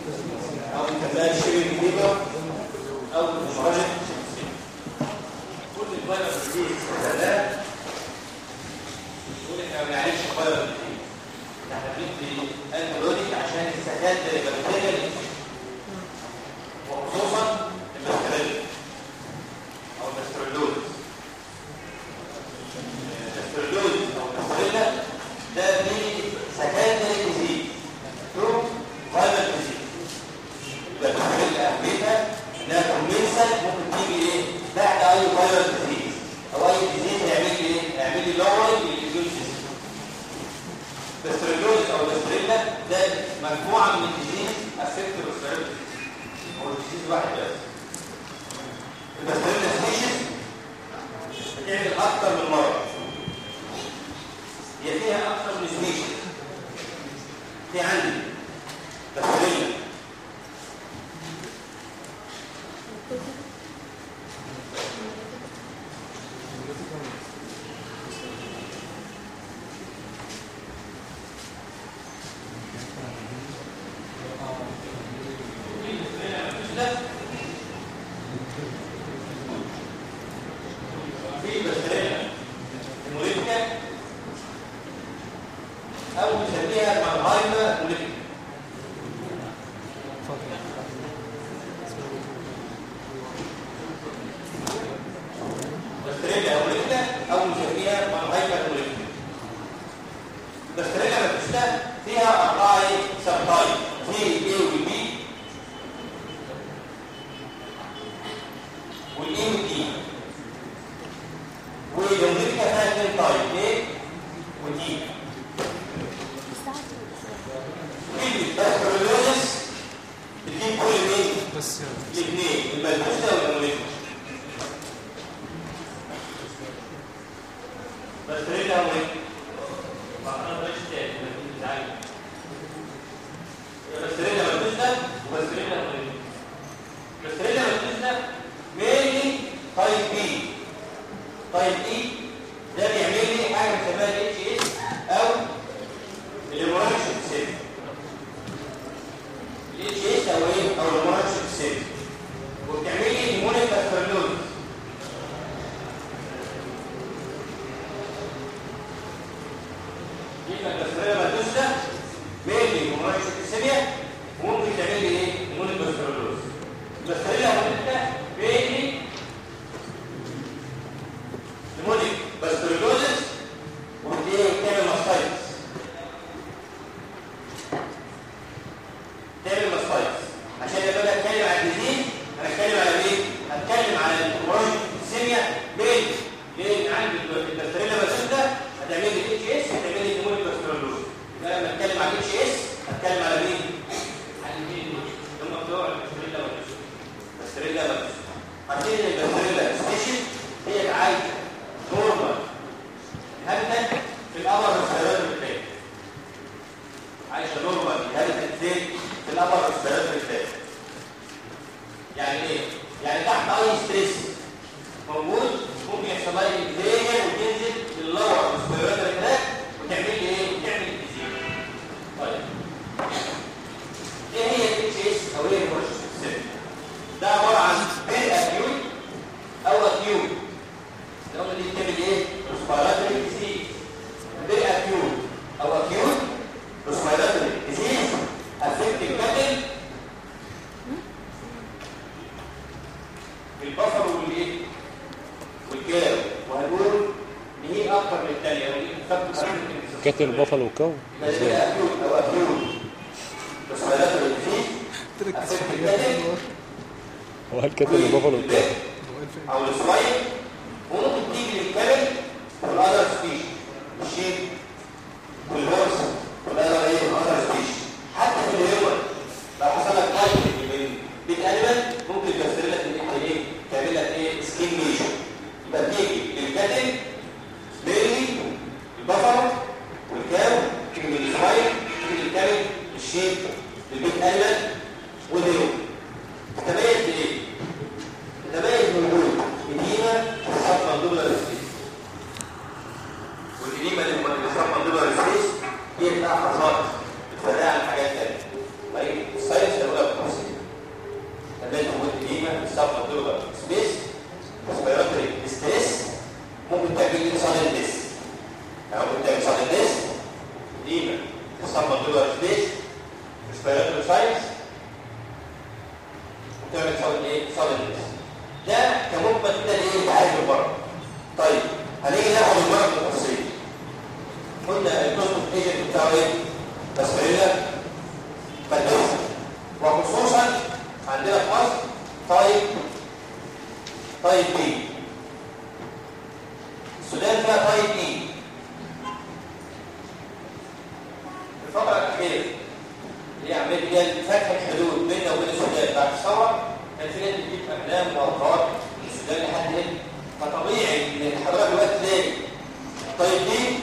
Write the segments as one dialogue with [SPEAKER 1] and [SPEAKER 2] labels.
[SPEAKER 1] او بنسميها الشيرنج فيبر او الهيموراجيك كل الفيروس دي استخدامات يقول احنا ما بنعالجش الفيروس دي احنا بندي انتيبيوتيك عشان السكات البكتيريا وخصوصا المستريلا او المستريلوز المستريلوز او المستريلا ده دي سكندري ديزيز ثرو فايرال ديزيز يبقى المستريلا اهميتها انها كومنسال ممكن تيجي ايه بعد اي فايرال ديزيز او اي ديزيز هيعمل لي ايه هيعمل لي لورنج للإيميون سيستم بستريلوز او بستريلا ده مجموعه من الديزيز افكت البستريلا هو الديزيز واحد بس البستريلا سبيشيز بتعمل اكتر من مره هي فيها اكتر من سبيشيز في عندي بستريلا في بكتيريا موليكا او نسميها مالهايما موليكا بكتيريا موليكا او نسميها مالهايما موليكا بكتيريا موليكا فيها اربعه سبتايب في A والبي والاي والدي والامريكا فيها اثنين تايب ايه ودي كلمه بكتيريولوجيس بتجيب كل مين
[SPEAKER 2] بس
[SPEAKER 1] الاثنين الملبوسه والامريكا بكتيريا امريكا ما اقدرش تاني بكتيريا ملبوسه وبكتيريا امريكا بكتيريا ملبوسه مينلي تايب بي طيب ايه ده بيعمل لي حاجه بنسميها الاتش اس او الهيموراجيك سيل الاتش اس او ايه او الهيموراجيك سيل وبتعمل لي هيمونيك باسكولوز يبقى الباسكولوز مادوسه ميلي هيموراجيك سيليا وممكن تعمل لي ايه هيمونيك باسكولوز الباسكولوز مادوسه ميلي لمونيك باستريلوزس ودي تعمل ماستايتس تعمل ماستايتس عشان لما اجي اتكلم عن الديزيز انا اتكلم على ايه؟ هتكلم على الهيموراجيك سيميا ليه؟ لان عندي الباستريلا باسودا هتعمل لي اتش اس هتعمل لي ليمونيك باستريلوز يبقى لما اتكلم عن اتش اس هتكلم على مين؟ على مين؟ هم بتوع الباستريلا باسودا باستريلا باسودا عارفين ان الباستريلا سبيشيز هي عايشه نورمال هابتت في الأمر والسيارات بالتالي عايشة نورمال هابتت فين في الأمر والسيارات بالتالي يعني ايه؟ يعني تحت اي ستريس موجود ممكن يحصل لها انفليجن وتنزل للور والسيارات الكراك وتعمل لي ايه؟ تعمل ديزيز طيب ايه هي الاتش اس او ايه البروشيس ده عباره عن بير اكيوت او اكيوت الأولى دي بتعمل ايه؟ رسبيراتوري ديزيز بير اكيوت او اكيوت رسبيراتوري ديزيز افكت الكتل البصر والايه؟ والجاو وهنقول ان هي اكتر من الثانيه يعني افكت
[SPEAKER 3] كتل البفل والكو
[SPEAKER 1] بير اكيوت او اكيوت رسبيراتوري ديزيز افكت الكتل
[SPEAKER 3] هو هل كتل البفل والكو
[SPEAKER 1] او السلايد وممكن تيجي للكلب والاذر سبيش الشيب والهورس والاذر ايه الاذر سبيش حتى في الهيومن لو حصل لك حاجه من بيت انيمال ممكن تكسر لك من ناحيه ايه تعمل لك ايه سكين ميشن يبقى تيجي للكتل ليلي البفر والكاو تيجي من السلايد تيجي للكلب الشيب البيت انيمال والهيومن تتميز بايه؟ تتميز بوجود إديمة تسمى مندوبة السبيس والإديمة اللي بتسمى مندوبة السبيس هي بتاع حصات بتفرقها عن حاجات تانية طيب الساينس هيقول نودولار سبيس ريسبيراتوري ساينس وتعمل صوت ايه؟ صدمنس ده كمجمل كده ايه؟ تعالج المرض طيب هنيجي ناخد المرض بالتفصيل قلنا الكوستوف ايجنت بتاعه ايه؟ باسبريلا مادوس وخصوصا عندنا في مصر طيب طيب بي السودان فيها طيب بي الفترة الأخيرة اللي هي عملية هي فتح الحدود بيننا وبين السودان بعد الثورة كان في ناس بتجيب أفلام وأخبار من السودان لحد هنا فطبيعي إن حضرتك دلوقتي تلاقي طيب بي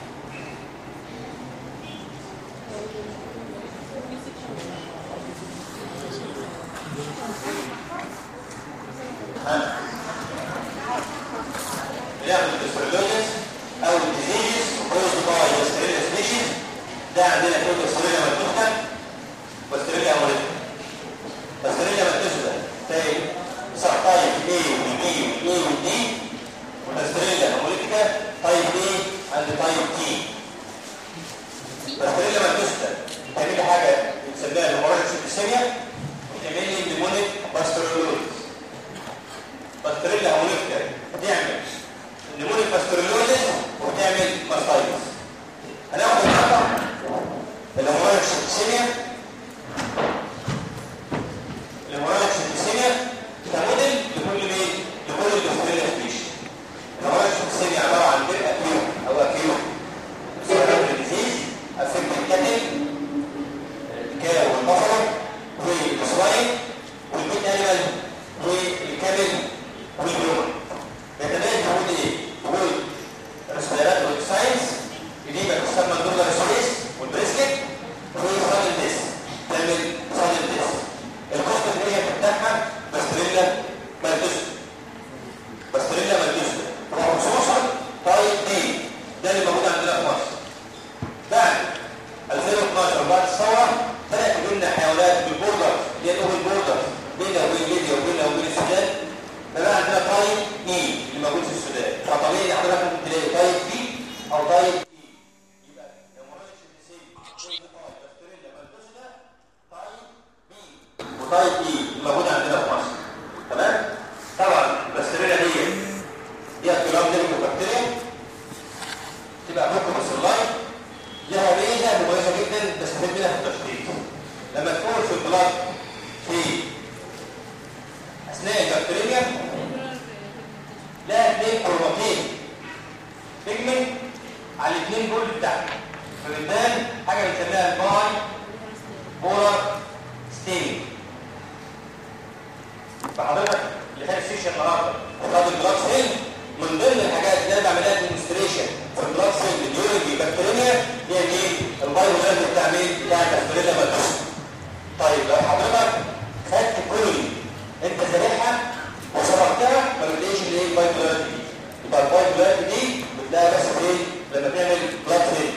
[SPEAKER 1] بنعمل الدسترولوجيس او الديزيز كوز باي بستريلا سبيشيز ده عندنا كود بستريلا مالتوستا بستريلا اموريتا بستريلا مالتوستا تلاقي سبتايب A وبي وA وD وبستريلا اموريتا تايب A عند تايب T بستريلا مالتوستا بتعمل لي حاجه بنسميها هيموراجيك سيبتسيميا وبتعمل لي ديمونيك باسترولوجيس بستريلا اموريتا بتعمل نمونيك باسترولوزيس وبتعمل ماستايتس هناخد النهارده الهيموراجيك سيبتسيميا الهيموراجيك سيبتسيميا كموديل لكل مين؟ لكل البكتيريا سبيش الهيموراجيك سيبتسيميا عباره عن بير اكيوت او اكيوت سيرابري ديزيز افكت الكتل الكاو والبفر والسواين والميت انيمال والكامل والهيومن بيتميز بوجود ايه؟ وجود ريسبيرات والساينس دي بقى تسمى الدولار سبيس والبريسكت وصال ديس تعمل صال ديس الكوست اللي هي بتاعها باستريلا مالتوس باستريلا مالتوس وخصوصا تايب دي ده اللي موجود عندنا في مصر بعد 2012 بعد الثوره بدات تجيلنا حيوانات بالبوردر اللي هي الاوبن بوردر بيننا وبين ليبيا وبيننا وبين السودان فبقى عندنا تايب اي اللي موجود في السودان فطبيعي حضرتك ممكن تلاقي تايب بي او تايب اي يبقى هيموراجيك سيبتسيميا باستريلا مالتوستا تايب بي وتايب اي اللي موجود عندنا في مصر تمام طبعا الباستريلا دي دي اكترام بكتيريا تبقى ممكن بسلاي لها ميزه مميزه جدا بستفيد منها في التشخيص لما تكون في البلاد في اثناء البكتيريا لها اثنين كروماتين بيجمنت على الاثنين دول بتاعها فبالتالي حاجه بنسميها الباي بولار ستينج فحضرتك اللي خد السيشن النهارده وخد البلاد سيل من ضمن الحاجات اللي انا بعملها ديمونستريشن في البلاد سيل اليوريجي بكتيريا هي ايه؟ البايو بتاع مين؟ بتاع البكتيريا مالتوس طيب لو حضرتك خدت كولوني انت زارعها وصرفتها ما بتلاقيش اللي هي البايبولاريتي دي يبقى البايبولاريتي دي بتلاقيها بس فين لما تعمل بلاد سيل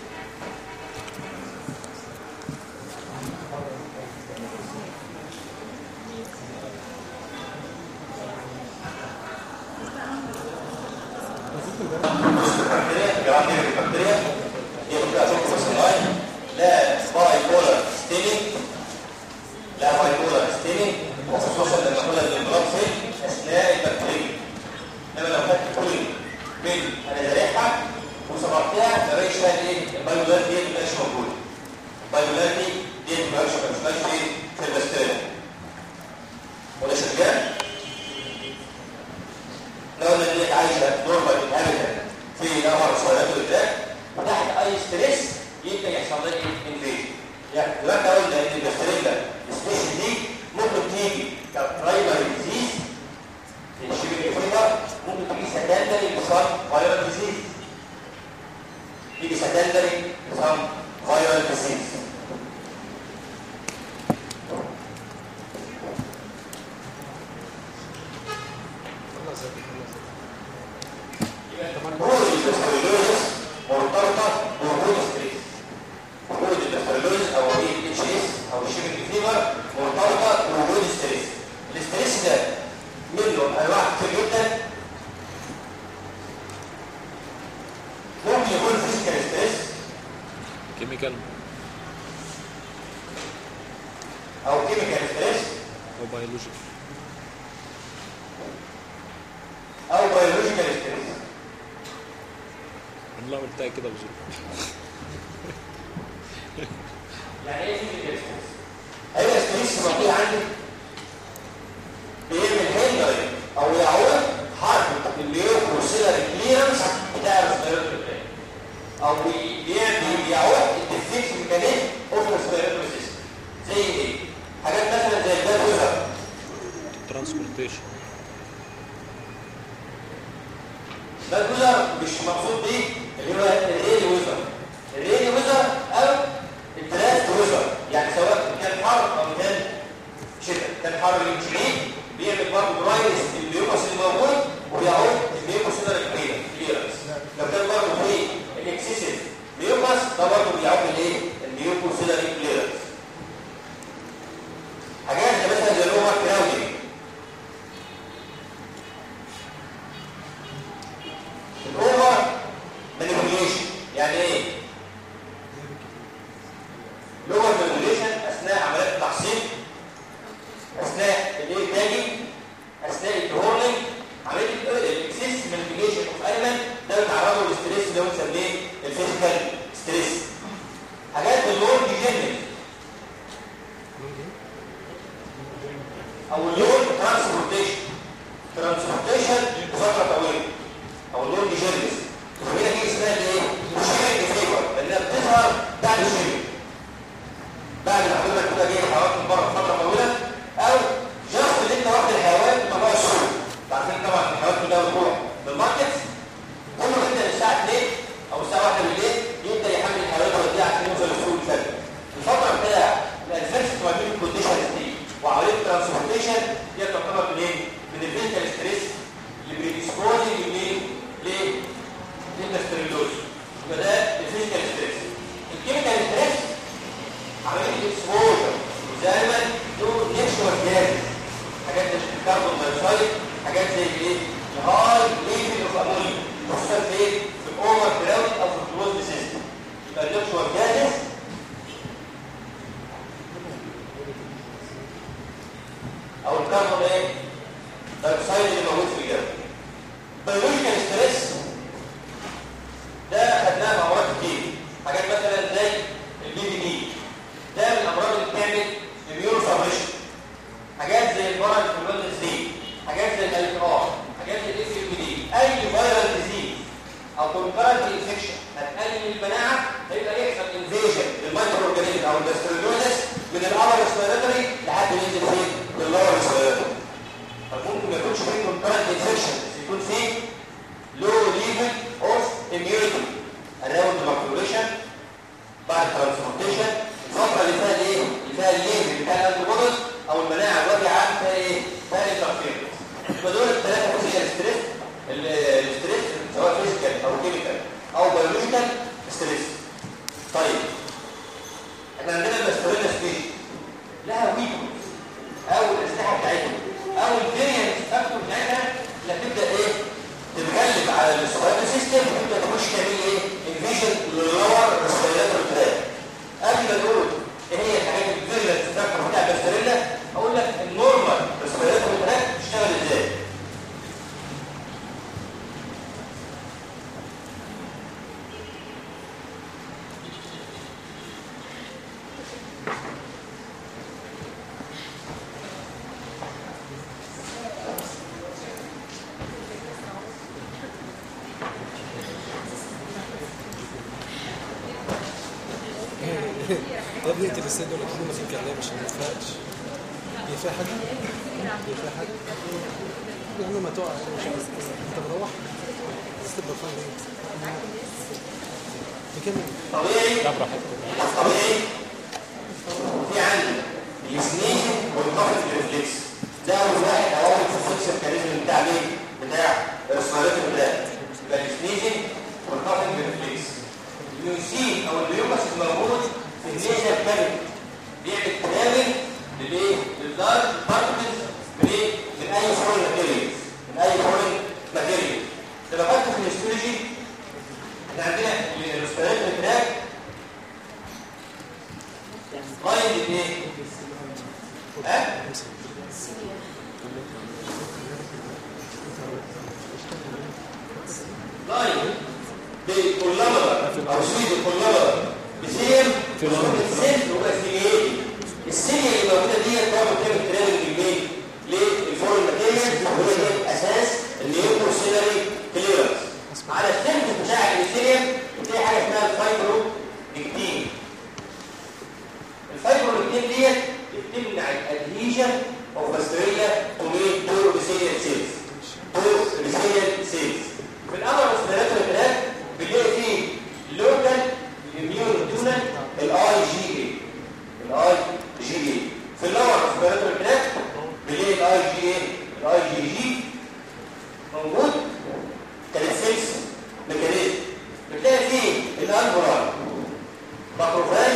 [SPEAKER 1] البكتيريا جرام البكتيريا هي بتبقى توكو بسلاي لا باي بولار ستيلينج لا باي بولار ستيلينج وخصوصا لما كنا البلاد سيل اثناء البكتيريا انما لو خدت كل من انا زارعها وصبرتها ما بقاش فيها ايه البايولار دي ما بقاش موجوده البايولار دي دي ما بقاش ما بقاش في في البكتيريا ولا شغال لو ان دي عايشه نورمال انهابيتنت في نهر صيادات الداك وتحت اي ستريس يبدا يحصل لها ايه انفيجن يعني دلوقتي قلنا ان البكتيريا السبيشيز دي ممكن تيجي كبرايمري ديزيز الشبه الفيبر ممكن تيجي سكندري لصام فايرال ديزيز تيجي سكندري لصام فايرال ديزيز او كيميكال ستريس
[SPEAKER 3] او بيولوجيكال
[SPEAKER 1] او بيولوجيكال ستريس
[SPEAKER 3] انا لا قلتها كده بظروف
[SPEAKER 1] يعني ايه كيميكال ستريس هي ستريس موجود عندي بيعمل هندرنج او يعوق حركه البيوكوسيلر كليرنس بتاع الريسبيراتوري او بي- بيعمل بيعوق الديفكت ميكانيزم اوف الريسبيراتوري سيستم زي ايه حاجات مثلا زي الباد ويزر
[SPEAKER 3] ترانسبورتيشن
[SPEAKER 1] ده الويزر مش مقصود بيه اللي هو الريلي ويزر الريلي ويزر او الدرافت ويزر يعني سواء كان حر او كان شتاء كان حر شديد بيعمل برضه برايس البيوكوس الموجود وبيعود البيوكوس ده كليرنس لو كان برضه في الاكسسيف بيوكوس ده برضه بيعود الايه البيوكوس ده كليرنس حاجات زي مثلا زي الاوفر كراودنج الاوفر مانيبيوليشن يعني ايه الاوفر مانيبيوليشن اثناء عمليات التحصيل اثناء الايه التاجي اثناء الهورنينج عمليه الاكسس مانيبيوليشن اوف ايلمنت ده بيتعرضوا للستريس اللي هو بنسميه الفيزيكال ستريس حاجات اللون ديجنريت او اللون ترانسبورتيشن ترانسبورتيشن لفتره طويله او اللون ديجنريت وهنا دي اسمها الايه؟ شيرنج فيبر لانها بتظهر بعد الشيرنج بعد ما حضرتك كده جاي الحيوانات من بره فتره طويله او جاست اللي انت واخد الحيوان طبعا السوق عارفين طبعا الحيوانات كلها بتروح بالماركت كله يبدا الساعه 2 او الساعه 1 بالليل يبدا يحمل الحيوانات ويوديها عشان يوصل للسوق الفجر الفتره بتاع الادفانس ماركت كونديشن دي وعمليه الترانسبورتيشن دي تعتبر منين؟ من الفيزيكال ستريس اللي بريديسبوزنج منين؟ ليه؟ للستريلوز يبقى ده الفيزيكال ستريس الكيميكال ستريس عمليه الاكسبوجر دايما له نكشوال جاز حاجات زي الكربون دايوكسيد حاجات زي الايه الهاي ليفل اوف امونيا خصوصا في ايه في الاوفر جراوند او في الكلوز سيستم يبقى النكشوال جاز او الكربون ايه دايوكسيد اللي موجود في الجو بيولوجيكال ستريس ده خدناه في امراض كتير حاجات مثلا زي البي بي دي ده من الامراض اللي بتعمل اميون سبريشن حاجات زي المرض الفلويد دي حاجات زي الالف ار حاجات زي الاف ام دي اي فيرال ديزيز او كونكرنت انفكشن هتقلل المناعه هيبقى يحصل انفيجن للمايكرو اورجانيزم او الدستريلوزس من الابر ريسبيراتوري لحد ما ينزل فين للور ريسبيراتوري فممكن ما يكونش فيه كونكرنت انفكشن بس يكون فيه لو ليفل اوف اميونيتي اراوند ماكيوليشن بعد الترانسبورتيشن الفتره اللي فيها الايه اللي فيها الليفل بتاع الانتيبوديز او المناعه الوجه عام فيها ايه فيها الانترفيرنس يبقى دول الثلاثه فيزيكال ستريس الستريس سواء فيزيكال او كيميكال او بيولوجيكال ستريس طيب احنا عندنا الاستريلا سبيش لها ويكنس او الاسلحه بتاعتها او الفيريانس فاكتور بتاعتها اللي هتبدا ايه تتغلب على السبايرال سيستم وتبدا تخش تعمل ايه انفيجن للور ريسبيراتوري تراك قبل ما نقول ايه هي الحاجات الفيريانس فاكتور بتاع الاستريلا اقول لك النورمال ريسبيراتوري تراك بتشتغل ازاي
[SPEAKER 2] يا ابني اقتل السيد ولا تقول ما تتكلمش ما ينفعش هي فيها حاجه؟ هي فيها حاجه؟ يا عم ما تقع مش عايز انت مروح بس تبقى فاهم تكمل
[SPEAKER 1] طبيعي
[SPEAKER 3] لا براحتك
[SPEAKER 1] طبيعي في عندي السنين والقفز الريفلكس ده اول واحد اول في الفلكس ميكانيزم بتاع مين؟ بتاع الرسمالات بتاع يبقى السنيزن والقفز الريفلكس اليوسين او البيومس الموجود في النيزل كامل بيعمل تنامل للايه؟ للدارك بارتكلز من ايه؟ من اي فورين ماتيريال من اي فورين ماتيريال لما فكر في الهيستولوجي احنا عندنا الرسمالات بتاع بايند ايه ها لاين بالكولابر او سويد الكولابر بسيم في السن هو السيلياتي السيليا اللي موجوده دي طبعا بتعمل تريننج لمين؟ للفورن ماتيريال وهي دي اساس النيوكلوسيلري كليرنس على السن بتاع السيليا بتلاقي حاجه اسمها الفايبرو ديكتين الفايبرو ديكتين ديت بتمنع الادهيجن اوف باستريلا توميت دور بسيليا سيلز دور بسيليا سيلز في الامر والسيلات والبلاد بنلاقي فيه لوكال اميون تونال الاي جي اي الاي جي اي في اللور والسيلات والبلاد بنلاقي الاي جي اي الاي جي جي موجود كالسيلز ميكانيزم بتلاقي فيه الانفولار ماكروفاج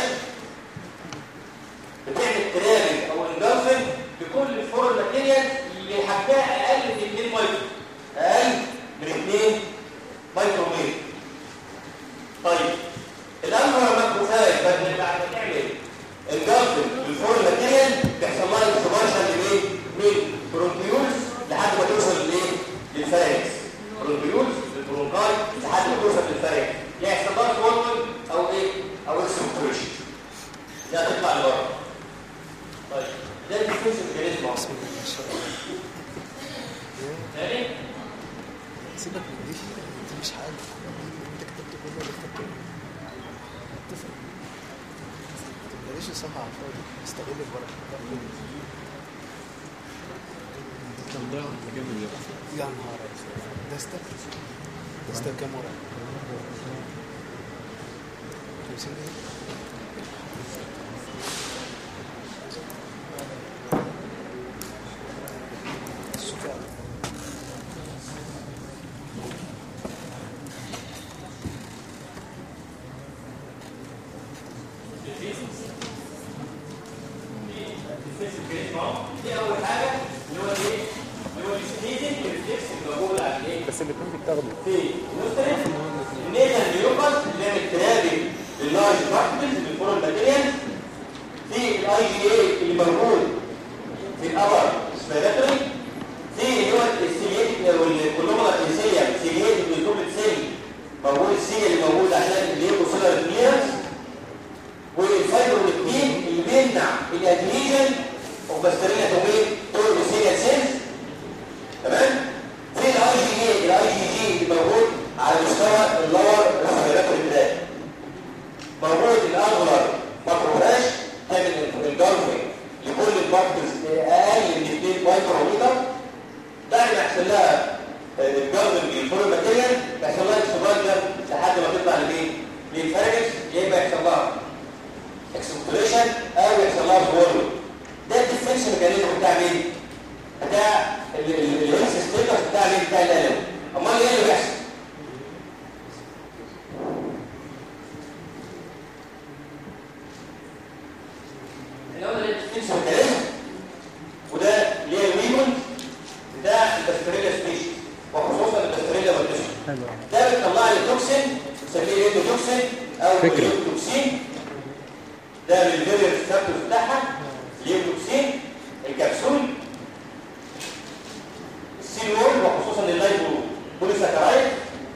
[SPEAKER 1] بتعمل ترابل او انجلفن بكل الفور ماتيريال اللي حجمها اقل من 2 مايكرو اقل من 2 مايكرو متر طيب الانفولار ماكروفاج بعد ما بعد ما تعمل انجلفن بالفور ماتيريال بيحصل لها اكسبانشن لمين؟ من برونكيولز لحد ما توصل لايه؟ للفارنكس برونكيولز للبرونكاي لحد ما توصل للفارنكس يحصل لها فورمول او ايه؟ او اكسبانشن ده هتطلع لبره طيب ده الديفنس ميكانيزم اصلا
[SPEAKER 2] ما شاء الله
[SPEAKER 1] تاني
[SPEAKER 2] سيبك من دي دي مش حاجه انت كتبت كل اللي كتبته اتفق ما تبقاش صح على الفاضي استغل الورق
[SPEAKER 3] كان ضايع جامد يا
[SPEAKER 2] يا نهار أزرق. ده استك ده استك كام ورقه 50 جنيه السكر
[SPEAKER 1] الديفنس ميكانيزم اهو دي اول حاجه اللي هو الايه؟ اللي هو السنيزنج والريفلكس اللي موجود على الايه؟
[SPEAKER 3] بس الاثنين بيتاخدوا
[SPEAKER 1] في النوسترين النيزل ميوكس اللي هي التهابي لللارج بارتكلز من الفورن ماتيريال في الاي جي اي اللي موجود في الابر سبيراتوري في اللي هو السيليت والكولومر السيليا سيليت بالكوبل سيل موجود السيليا اللي موجود عشان اللي هي كوسولار كليرنس والفايبروبروتين اللي بيمنع الادهيجن اوف باستريلا تومين دور السيليا سيلز تمام في الاي جي اي الاي جي جي اللي موجود على مستوى اللور ريسبيراتوري بتاعي موجود الانغولار ماكروفاج تعمل الجارفنج لكل البارتكلز اقل من 2 مايكرومتر بعد ما يحصل لها الجارفنج للفور ماتيريال يحصل لها اكسبانشن لحد ما تطلع لمين؟ للفارجس يا اما يحصل لها اكسبتوريشن او يحصل لها فورم ده الديفنس ميكانيزم بتاع مين؟ بتاع الهيلث ستيتس بتاع مين؟ بتاع الالم امال ايه اللي بيحصل؟ اللي هو الديفنس ميكانيزم وده اللي هي الويمون بتاع الباستريلا سبيشيز وخصوصا الباستريلا والديسك
[SPEAKER 3] حلو
[SPEAKER 1] ده بيطلع لي توكسين بنسميه اندوتوكسين او
[SPEAKER 3] فكرة.
[SPEAKER 1] توكسين ده من الفيريال ستاتوس بتاعها اليوتوكسين الكبسول السيلول وخصوصا اللايبو بوليساكرايد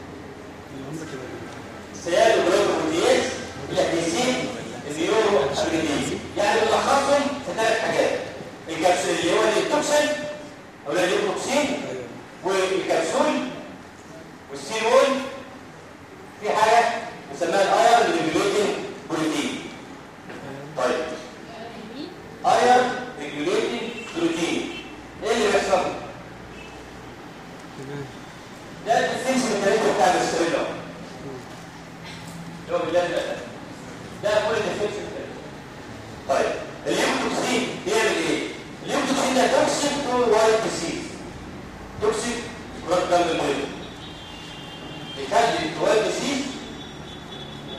[SPEAKER 1] سيال وجلوكوبروتياز الاكنيسين النيورو ابريدين يعني بنلخصهم في ثلاث حاجات الكبسول اللي هو التوكسين او اليوتوكسين والكبسول والسيلول في حاجه بنسميها الاير ريجوليتنج بروتين طيب اير ريجوليتنج بروتين ايه اللي بيحصل ده الديفنس ميكانيزم بتاع الاستريلا اللي هو بيلاقي ده ده كل الديفنس ميكانيزم طيب اليوتوكسين بيعمل ايه اليوتوكسين ده توكسيك تو وايت ديسيز توكسيك بلاد كارد المريض بيخلي الوايت ديسيز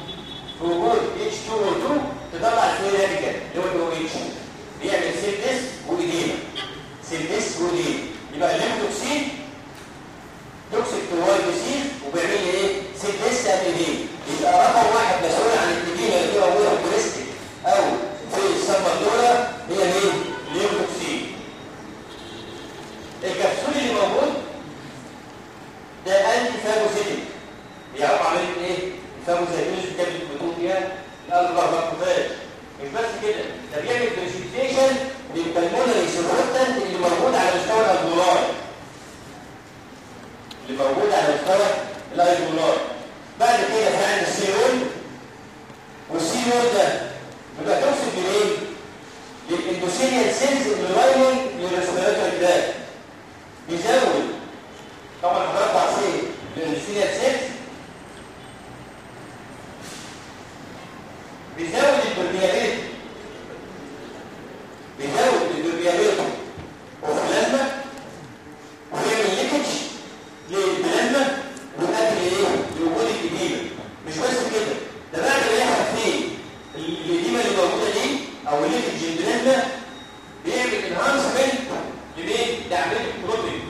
[SPEAKER 1] كده ده بيعمل بريسبيتيشن للبلمونري سيروتنت اللي موجود على مستوى الالفولاي اللي موجود على مستوى الالفولاي بعد كده في عندنا السيرول والسيرول ده بيبقى توصل لمين؟ للاندوثيليال سيلز اللي لايننج للريسبيراتوري جلاند بيزود طبعا حضرتك عارفين الاندوثيليال سيلز بيزود البرميابيلتي بيزود البرميابيلتي وفي البلازما ويعمل ليكج للبلازما ويؤدي لايه؟ لوجود الاديمه مش بس كده ده بعد ما يحصل فيه الاديمه اللي موجوده دي او الليكج البلازما بيعمل انهانسمنت لمين؟ لعمليه البروتين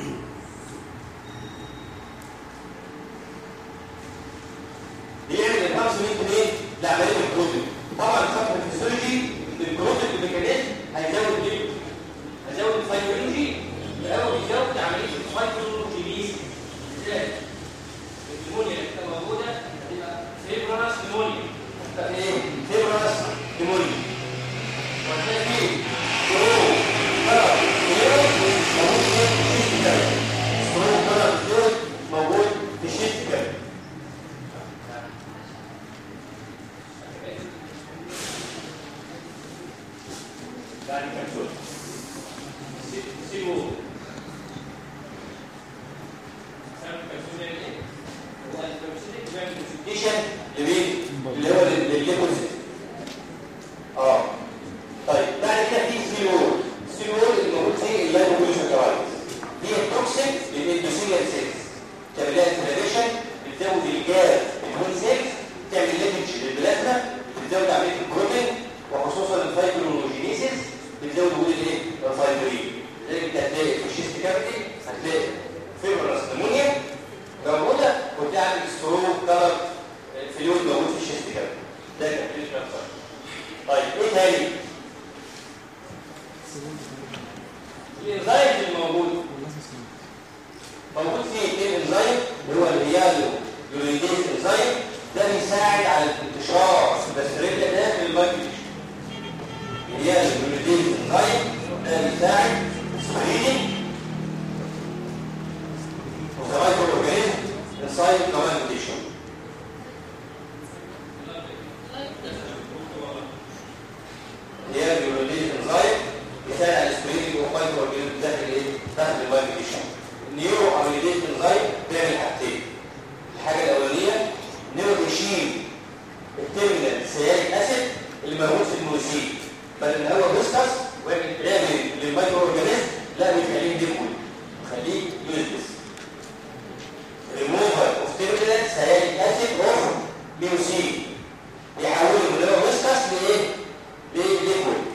[SPEAKER 1] بيعمل انهانسمنت ليه؟ لعمليه البروتين طبعا خط الفسيولوجي البروتين الميكانيزم هيزود ايه؟ هيزود الفيبرولوجي او يزود عمليه الفيبرولوجيليز ازاي؟ النمونيا اللي بتبقى موجوده هتبقى فيبرونس نمونيا هتبقى ايه؟ فيبرونس نمونيا وهتلاقي فيه سرور كلر فلويد موجود في الشيست كده سرور كلر فلويد موجود في الشيست كده بعد كبسول سيبو سام كبسول ايه هو الكبسول بيعمل كونسنتريشن لمين اللي هو للليكويد اه طيب بعد كده في سيلول سيلول اللي موجود فيه اللايبوكوليساكرايدز دي التوكسيك للاندوثيليال سيلز تعمل لها انفلاميشن بتزود الجاز الهون سيلز تعمل ليكج للبلازما بتزود عمليه البروتين وخصوصا الفايبرونوجينيسيس بتزود وجود الايه؟ الفايبرين لذلك انت هتلاقي في الشيست كافيتي هتلاقي فيبرس نمونيا موجوده وتعمل سترو كلر فلويد موجود في الشيست كافيتي ده كابيليشن طيب ايه تاني؟ الانزيم اللي موجود موجود فيه اثنين انزيم اللي هو الريالو يوريديز انزيم ده بيساعد على انتشار البكتيريا داخل الميكروبيوم الريالو يوريديز انزيم ده بيساعد سبريدنج وزرايف الاورجانيزم انسايد كمان ميوتيشن الريالو يوريديز انزيم بيساعد على السبريدنج وفايتو اورجانيزم داخل ايه؟ داخل الميكروبيوم النيورو اميليز انزيم بيعمل حاجتين الحاجه الاولانيه انه بيشيل التيرمينال سياليك اسيد اللي موجود في الموسيل بدل ما هو بيسكس ويعمل يعمل للمايكرو اورجانيزم لا بيخليه ليكويد يخليه يوزلس ريموفر اوف تيرمينال سياليك اسيد اوف ميوسيل بيحوله من هو بيسكس لايه؟ لليكويد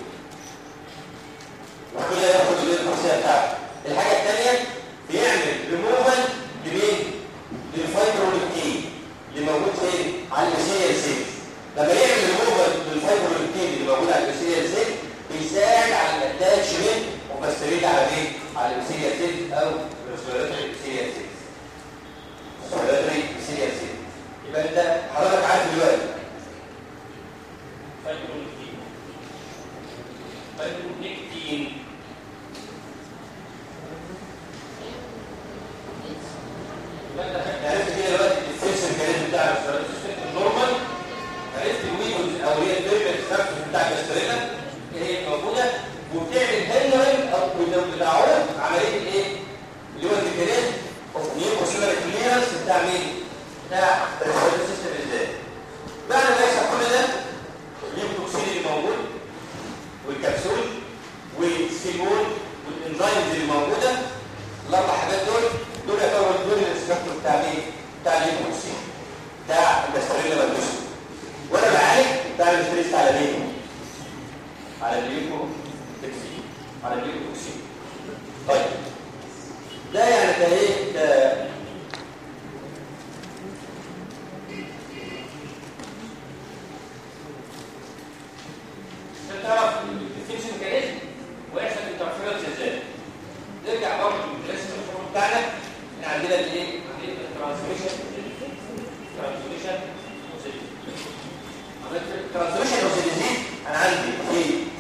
[SPEAKER 1] وكده ياخد الخاصيه بتاعته الحاجه الثانيه بيعمل ريموفال لمين؟ للفايبروليكتين اللي موجود فين؟ على البسيريال سيل لما يعمل ريموفال للفايبروليكتين اللي موجود على البسيريال سيل بيساعد على الاتاتشمنت وبستريد على مين؟ على البسيريال سيل او الريسبيراتوري بسيريال سيل الريسبيراتوري بسيريال سيل يبقى انت حضرتك عارف دلوقتي فايبروليكتين فايبروليكتين عرفت كده دلوقتي السيرش الكاريزم بتاع السيستم النورمال عرفت الويكوز او هي الديرمال ستراكشر بتاع الاستريلا اللي هي موجوده وبتعمل هيلرين او بتعوض عمليه الايه؟ اللي هو الديكريز اوف نيو سيلر كليرنس بتاع مين؟ بتاع الريسبيرتوري سيستم ازاي؟ بعد ما يحصل كل ده الليمفوكسين اللي موجود والكبسول والسيمول والانزيمز اللي موجوده الاربع حاجات دول دول يعتبروا دول الاستراكشر بتاع مين؟ بتاع الليمفوكسين بتاع البستريلا مالبوسي وانا بعالج بعمل ستريس على مين؟ على الليمفوكسين على الليمفوكسين طيب ده يعني ده ايه؟ ده عشان تعرف الديفينشن ميكانيزم ويحصل انترفيرنس ازاي نرجع برضه للرسم الحروف بتاعنا احنا عندنا الايه عندنا الترانسميشن ترانسميشن عملت الترانسميشن اوسيليزيت انا عندي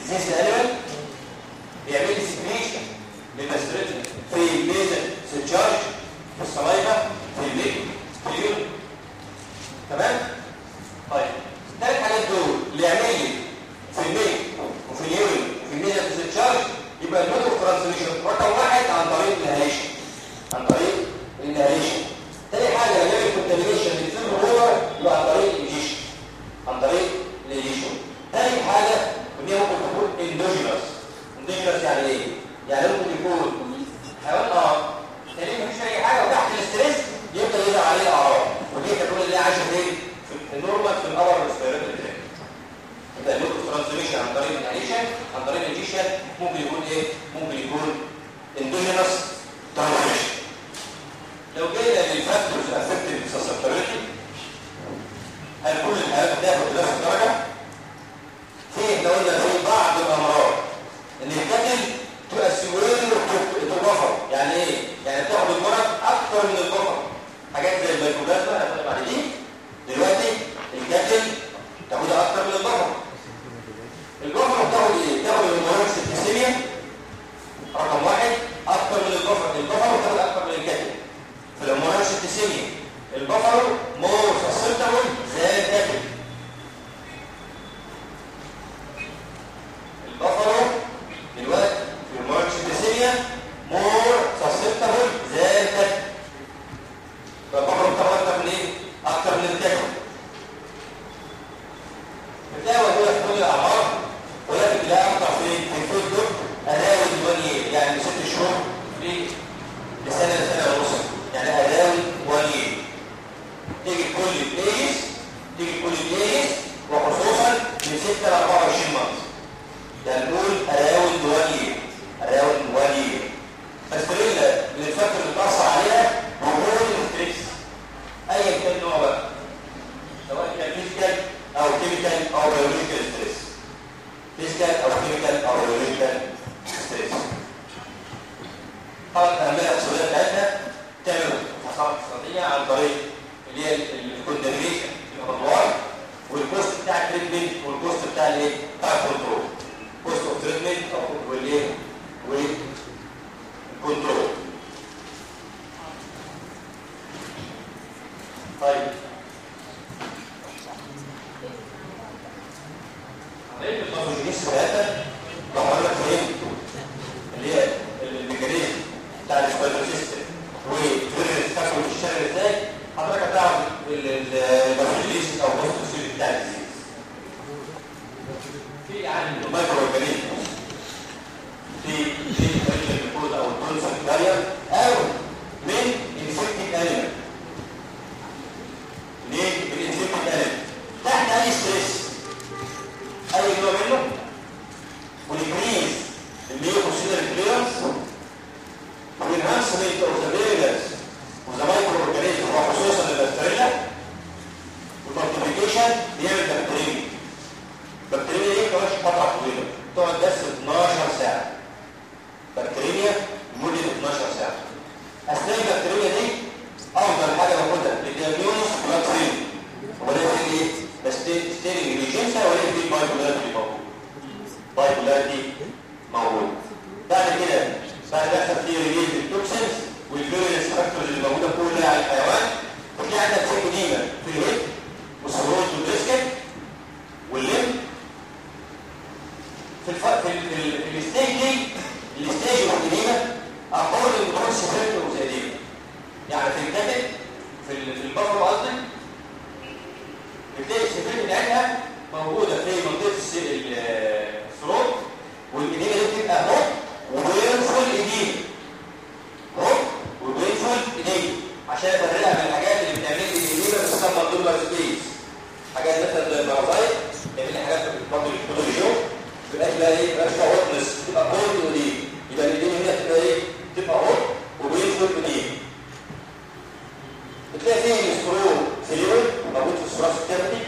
[SPEAKER 1] ديزيز الانيمال بيعمل لي سكريشن للماستريتين في الميزن سيتشارج في الصلايبه في الليل في اليوم تمام طيب الثلاث حاجات دول اللي يعمل لي في الميل وفي اليورين وفي الميزن سيتشارج يبقى المود اوف ترانسميشن رقم واحد عن طريق الانهاليشن عن طريق الانهاليشن تاني حاجه اللي هي الكونتامينيشن اللي بتصير جوه يبقى عن طريق الانجيشن عن طريق الانجيشن تاني حاجه ان هي ممكن تكون اندوجينوس اندوجينوس يعني ايه؟ يعني ممكن يكون حيوان اه تاني مفيش اي حاجه وتحت الاستريس يبدا يظهر عليه اعراض ودي تكون اللي هي عايشه فين؟ في النورمال في الاور ريسبيراتوري تراك يبقى اللوك ترانسميشن عن طريق الانهاليشن عن طريق الانجيشن ممكن يكون ايه؟ ممكن يكون اندوجينوس ترانسميشن لو جينا للفاكتورز افكتيف سسبتابيلتي هل كل الحالات بتاخد بنفس الدرجه؟ في احنا قلنا في بعض الامراض ان الكتل تؤسيوين وتبفر يعني ايه؟ يعني بتاخد المرض اكتر من البفر حاجات زي الميكروبلازما هنتكلم بعد دي دلوقتي الكتل تاخدها اكتر من البفر البفر بتاخد ايه؟ بتاخد الهرمون السبتيسيميا رقم واحد اكتر من البفر البفر بتاخد اكتر من الكتل فالهرمون السبتيسيميا البفر مور سسبتابل زي الكتل البفر دلوقتي في المارش الدسيميا مور سسبتابل زي الكتل فالبفر بتاخد اكتر من ايه؟ اكتر من الكتل بتلاقي وهي في كل الاعمار ولكن تلاقي اكتر في في الفود دول اداوي ديوانيه يعني ست شهور لسنه لسنه ونص يعني اداوي ديوانيه تيجي كل الايس تيجي كل الايس وخصوصا من 6 ل 24 مارس ده نقول اداوي ديوانيه اداوي ديوانيه فاستريلا من الفاكتور اللي بتاثر عليها وجود الستريس ايا كان نوعه بقى سواء كان فيزيكال او كيميكال او بيولوجيكال ستريس فيزيكال او كيميكال او بيولوجيكال ستريس طبعا الاهميه الاقتصاديه بتاعتها تعمل حصانات اقتصاديه عن طريق اللي هي الكوندمنيشن في الادوار والكوست بتاع التريتمنت والكوست بتاع الايه؟ بتاع الكنترول كوست اوف تريتمنت او والايه؟ والكنترول طيب عمليه الباثوجينيس ثلاثه لو حضرتك فهمت اللي هي الميكانيزم بتاع السبايدر سيستم وفكره التكوين بتشتغل ازاي حضرتك هتعرف الباثوجينيس او الباثوجينيس بتاع الديزيز في يعني المايكرو اورجانيزم في في الكود او الكونسبت بارير او من انفكتد انيمال ليه؟ من انفكتد انيمال تحت اي ستريس اي نوع منه والانكريز اللي هي كونسيدر كليرنس والانهانسمنت اوف ذا فيريلنس اوف ذا مايكرو اورجانيزم وخصوصا البكتيريا والمالتيبيكيشن بيعمل بكتيريا بكتيريا ايه كمان فتره طويله تقعد بس 12 ساعه بكتيريا لمده 12 ساعه اثناء البكتيريا دي افضل حاجه باخدها للدياجنوز بلاد سيل ولا في ايه بس ستيرنج ريجنسا ولا في بايبولاريتي موجود بايبولاريتي موجود بعد كده بعد ما يحصل فيه ريليز التوكسينز والفيرنس فاكتورز اللي موجوده كلها على الحيوان وفي عندك سيكونيما في الهيد والسروج والبريسكت واللم في الف... في, ال... في, ال... في الستيج دي الستيج والكنيمه اقول ان دول سيفرت وزيادين يعني في الكتل في ال... في البفر قصدي بتلاقي السيفرت بتاعتها موجوده في منطقه الس... الثروت والكنيمه دي بتبقى هوب وبينفل ايدين هوب وبينفل ايدين عشان افرقها من الحاجات اللي بتعمل لي الكنيمه بتسمى الدولار سبيس حاجات مثلا زي البارازايت بتعمل حاجات في البطن الكلوريجو تبقى بقى ايه بقى فيها هوتنس تبقى هوت ودي يبقى الايدين هنا تبقى ايه تبقى هوت وبينفل ودي بتلاقي فيه السكرو فيول موجود في الثراس الكافيتي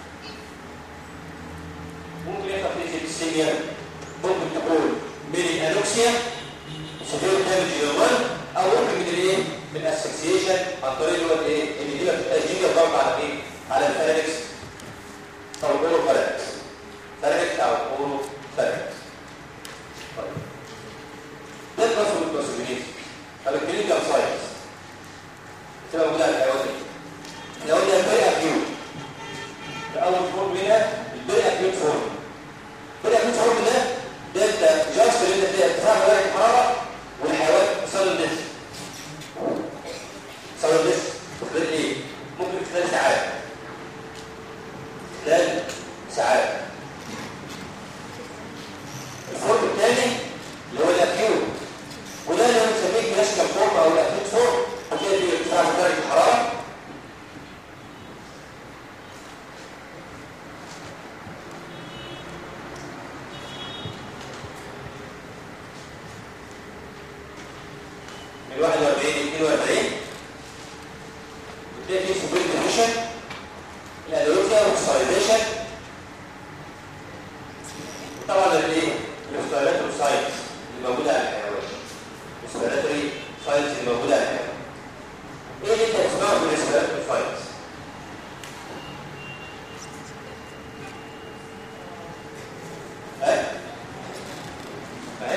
[SPEAKER 1] ممكن يحصل فيه سيبسيميا ممكن تكون من الانوكسيا سيفير دامج للمن او ممكن من الايه من الاسكسيشن عن طريق اللي هو الايه ان دي بتبقى جيجا ضغط على ايه على الفاركس او الاورو فاركس فاركس او اورو فاركس يبقى جاست اللي انت فيها ارتفاع درجه الحراره والحيوان صار ديس صار ديس خلال ايه؟ ممكن في خلال ساعات خلال ساعات الفورم الثاني اللي هو الاكيوت وده اللي هو بنسميه كلاسيكال فورم او الاكيوت فورم وكده في ارتفاع درجه الحراره من 41 ل 42 بتلاقي فيه سوبر ديفيشن الالوزيا والسايديشن وطبعا الايه الريسبيراتوري ساينس اللي موجوده على الحيوان الريسبيراتوري ساينس اللي موجوده على الحيوان ايه اللي انت هتسمعه في الريسبيراتوري ساينس ها ها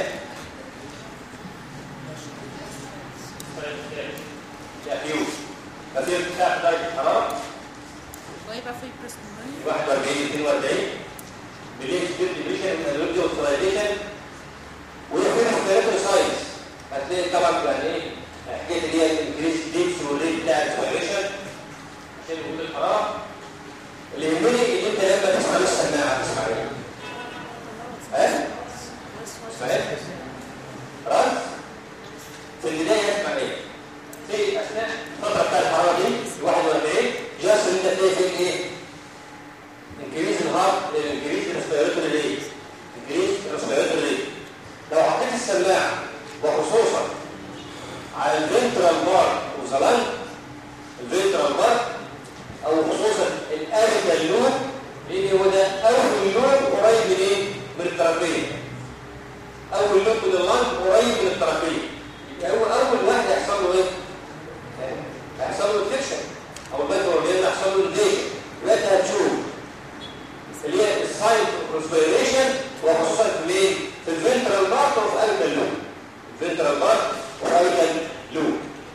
[SPEAKER 1] الأكيوت أكيوت بتاع درجة الحرارة
[SPEAKER 4] ويبقى في بريسنمونيا
[SPEAKER 1] 41 42 بليه سبير ديفيشن الالوجيا والسلايديشن ويكون اختيارات ساينس هتلاقي طبعا يعني ايه حكايه اللي هي الانكريس ديبس والريت بتاع الاسبيريشن عشان وجود الحراره اللي يهمني ان انت لما تسمع السماعه تسمع ايه؟ ها؟ تسمع ايه؟ راس في البدايه اسمع ايه؟ في اثناء الفتره بتاع الحراره دي 41 جاست ان انت تلاقي فين ايه؟ انكريز الهارت انكريز الريسبيراتوري ريت انكريز الريسبيراتوري ريت لو حطيت السماعه وخصوصا على الفنترال بار وزلان الفنترال بار او خصوصا الاريكال لوب لان هو ده اول لوب قريب من ايه؟ من الترابيه اول لوب من اللنج قريب من الترابيه يبقى هو اول واحد هيحصل له ايه؟ هيحصل له انفكشن او الميكروبيال هيحصل له انفكشن يبقى انت هتشوف اللي هي السايت ريسبيريشن وخصوصا في مين؟ في الفنترال بارت وفي اريكال لوب الفنترال بارت وفي اريكال لوب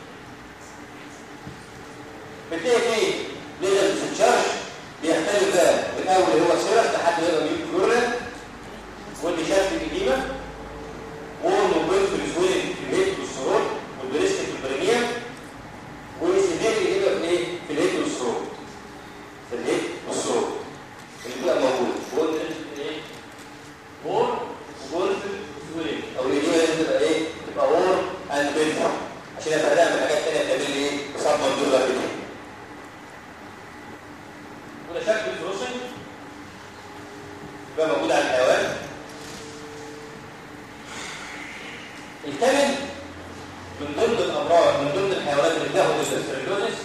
[SPEAKER 1] بتلاقي فيه ليزر ديسشارج بيختلف بقى من اول اللي هو سيرس لحد ما يبقى ميوت كلورال واللي شاف القديمه وورم وبيت في السويل في الهيد والسرور والبريست في البريمير وسيفير اللي يبقى في ايه؟ في الهيد والسرور في الهيد والسرور اللي بيبقى موجود وورم ايه؟ وورم وبيت في السويل او اللي هي لازم تبقى ايه؟ تبقى وورم اند بيت عشان افرقها من حاجات ثانيه تعمل لي ايه؟ صدمه مدوره كده وده شكل الفروسن يبقى موجود على الحيوان الكبد من ضمن الامراض من ضمن الحيوانات اللي بتاخد الاستريلوزيس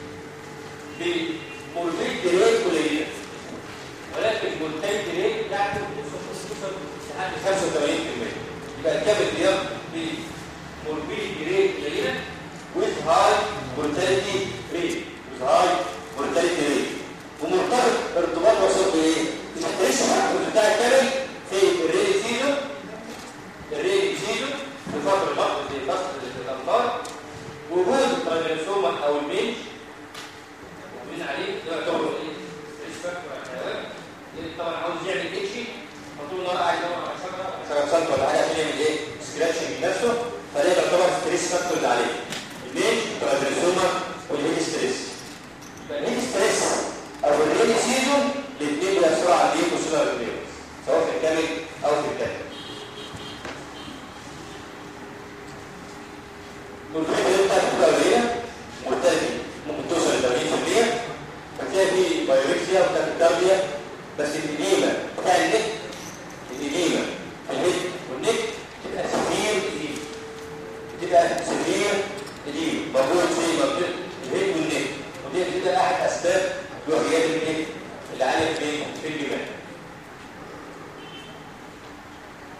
[SPEAKER 1] بموربيد ريت قليله ولكن المورتاليتي ريت بتاعته بتوصل لحد 85% يبقى الكبد بياخد بموربيد ريت قليله with high mortality rate with high mortality rate ومرتبط ارتباط وسط بايه؟ الستريس بتاع الكبد في الريلي سيزون الريلي سيزون في فتره البطن زي فصل الامطار وجود التراجنسوما او الميج موجودين عليه ده يعتبر ايه؟ ستريس فاكتور على الحيوان لان طبعا عاوز يعمل اكشي فطول النهار قاعد يدور على شجره شجره سلطه ولا حاجه عشان يعمل ايه؟ سكراتشنج بنفسه فده يعتبر ستريس فاكتور اللي عليه الميج التراجنسوما والهيد ستريس يبقى الهيد ستريس او الريلي سيزون الاثنين بيأثروا على الدين وسنة الريلي سواء في الكامل او في الكامل والفكرة اللي بتاعت بتبقى قليلة مرتبطة ممكن توصل ل 80% فتلاقي في بايوركسيا وبتاعت التربية بس الإديمة بتاع النك الإديمة في الهيد والنك تبقى سفير إديمة بتبقى سفير إديمة موجود في منطقة الهيد والنك ودي بتبقى أحد أسباب وحيات النك اللي عالية في في الجبال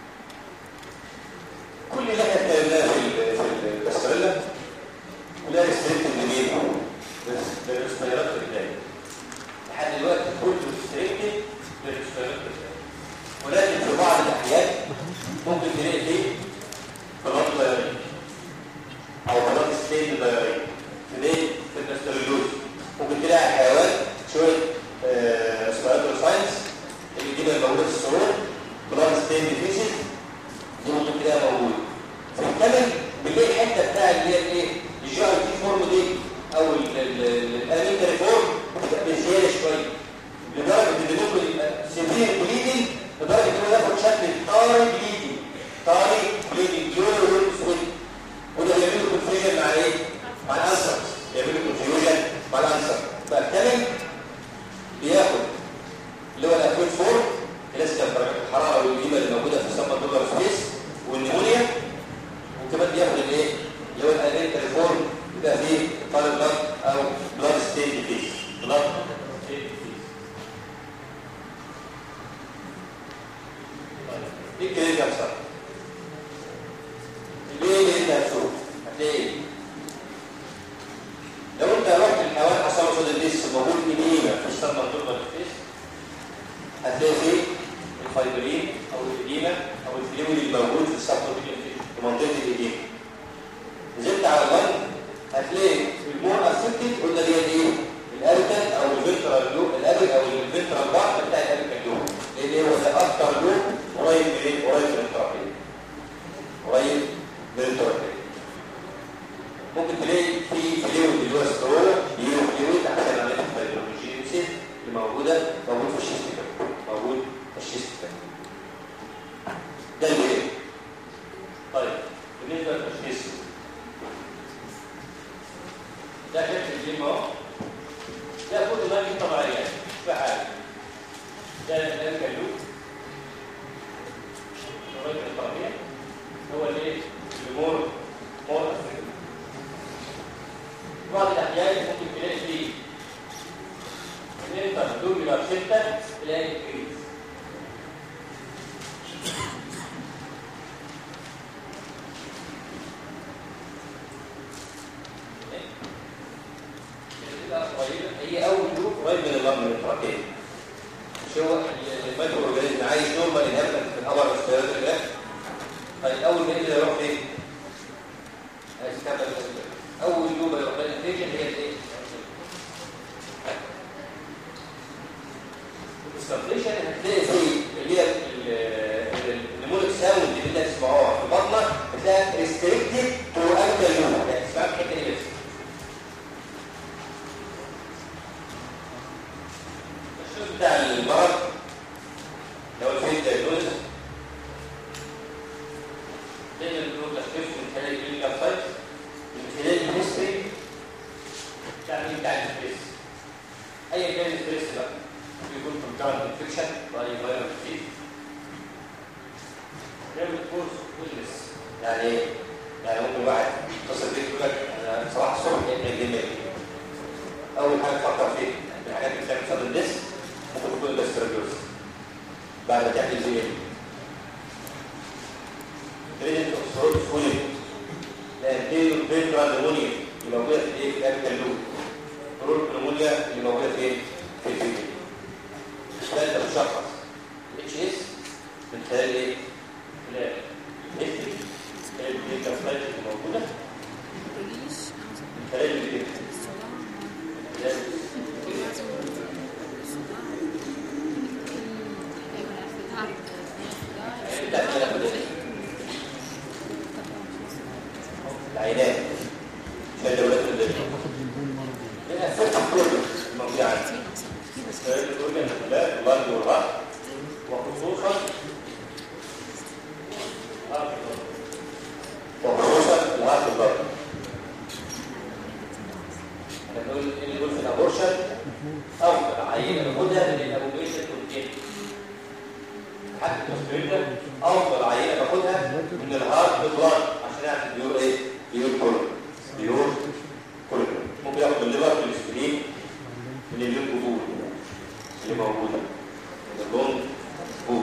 [SPEAKER 1] دي الكلينيكال ساين الايه اللي انت هتشوف هتلاقي ايه لو انت رحت الحيوان حصل له صدى الديس موجود انيميا في السمنه تربه الفيس هتلاقي فيه الفايبرين او الاديمه او الفلويد الموجود في السبتوبيك في منطقه الاديمه نزلت على اللنج هتلاقي المور اسيتيك قلنا دي ايه الاركن او الفلترال لوب الارك او الفلترال بارت بتاع الاركن لوب لان هو ده اكتر لوب قريب من ايه قريب من التراكيه قريب من التراكيه ممكن تلاقي في فلويد اللي هو سترول يورو فلويد عشان عمليه الفايبروجينيسيس اللي موجوده موجود في الشيست موجود في الشيست ده اللي ايه طيب بالنسبه للتشخيص ده شكل الجيم اهو ده كله ما فيه طبيعيات مش في حاجه ده ده الكلوب الراجل الطبيعي هو الايه المور مور أفريقيا. بعض الاحيان ممكن تلاقي فيه ان انت تدور الى سته تلاقي كريز هي اول جروب قريب من اللمبر التراكيه مش هو المايكرو اورجانيزم عايش نورمال انهبت في الابر ريسبيراتوري ده طيب اول ما ينزل يروح فين؟ هيستقبل اول يوم يروح الانفيجن هي الايه؟ السبريشن هتلاقي فيه اللي هي النمولك ساوند اللي انت تسمعوها في بطنك هتلاقيها ريستريكتد تو انكل يوم يعني تسمعها في الحته دي بس الشوز بتاع المرض لو الفيل دايجنوز دايما بنقول تشخيص من خلال الكلينيكال سايت من خلال الهيستوري بتاع مين بتاع الستريس ايا كان الستريس بقى يكون كونترال انفكشن باي فيروس ديزيز تعمل كورس ويلنس يعني ايه؟ يعني ممكن واحد يتصل بيك يقول لك انا صباح الصبح ابن الجيم اول حاجه تفكر فيه من الحاجات اللي بتعمل صدر الدس ممكن تكون الاستراديوس بعد ما تعمل زي ايه؟ تريدنت اوكسفورد فوليك لانتيريو فيترال نمونيا اللي موجوده في ايه؟ في الابيكال لوب برول نمونيا اللي موجوده في ايه؟ في الفيجن ده انت بتشخص اتش اس من خلال ايه؟ خلال الهيستوري خلال الكلينيكال سايت اللي موجوده من خلال الفيجن خلال بتاع الكلام ده العينات عشان دولات الدنيا لانها فتح كله الموضوع عندي استعد الاورجن كلها اللنج والراس وخصوصا وخصوصا الهارت الضغط احنا بنقول اللي يقول في الابورشن افضل عينه باخدها من الابوبيشن كونتين حتى التسبيل افضل عينه باخدها من الهارت بلاد عشان اعرف بيور ايه بيور كله بيور كله ممكن اخد الليفر في الاسبرين من اللون بول اللي موجوده من اللون بول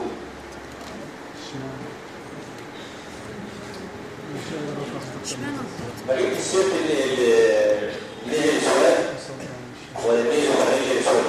[SPEAKER 1] بجيب السيرت اللي اللي هي السؤال ولا اللي هي اللي هي السؤال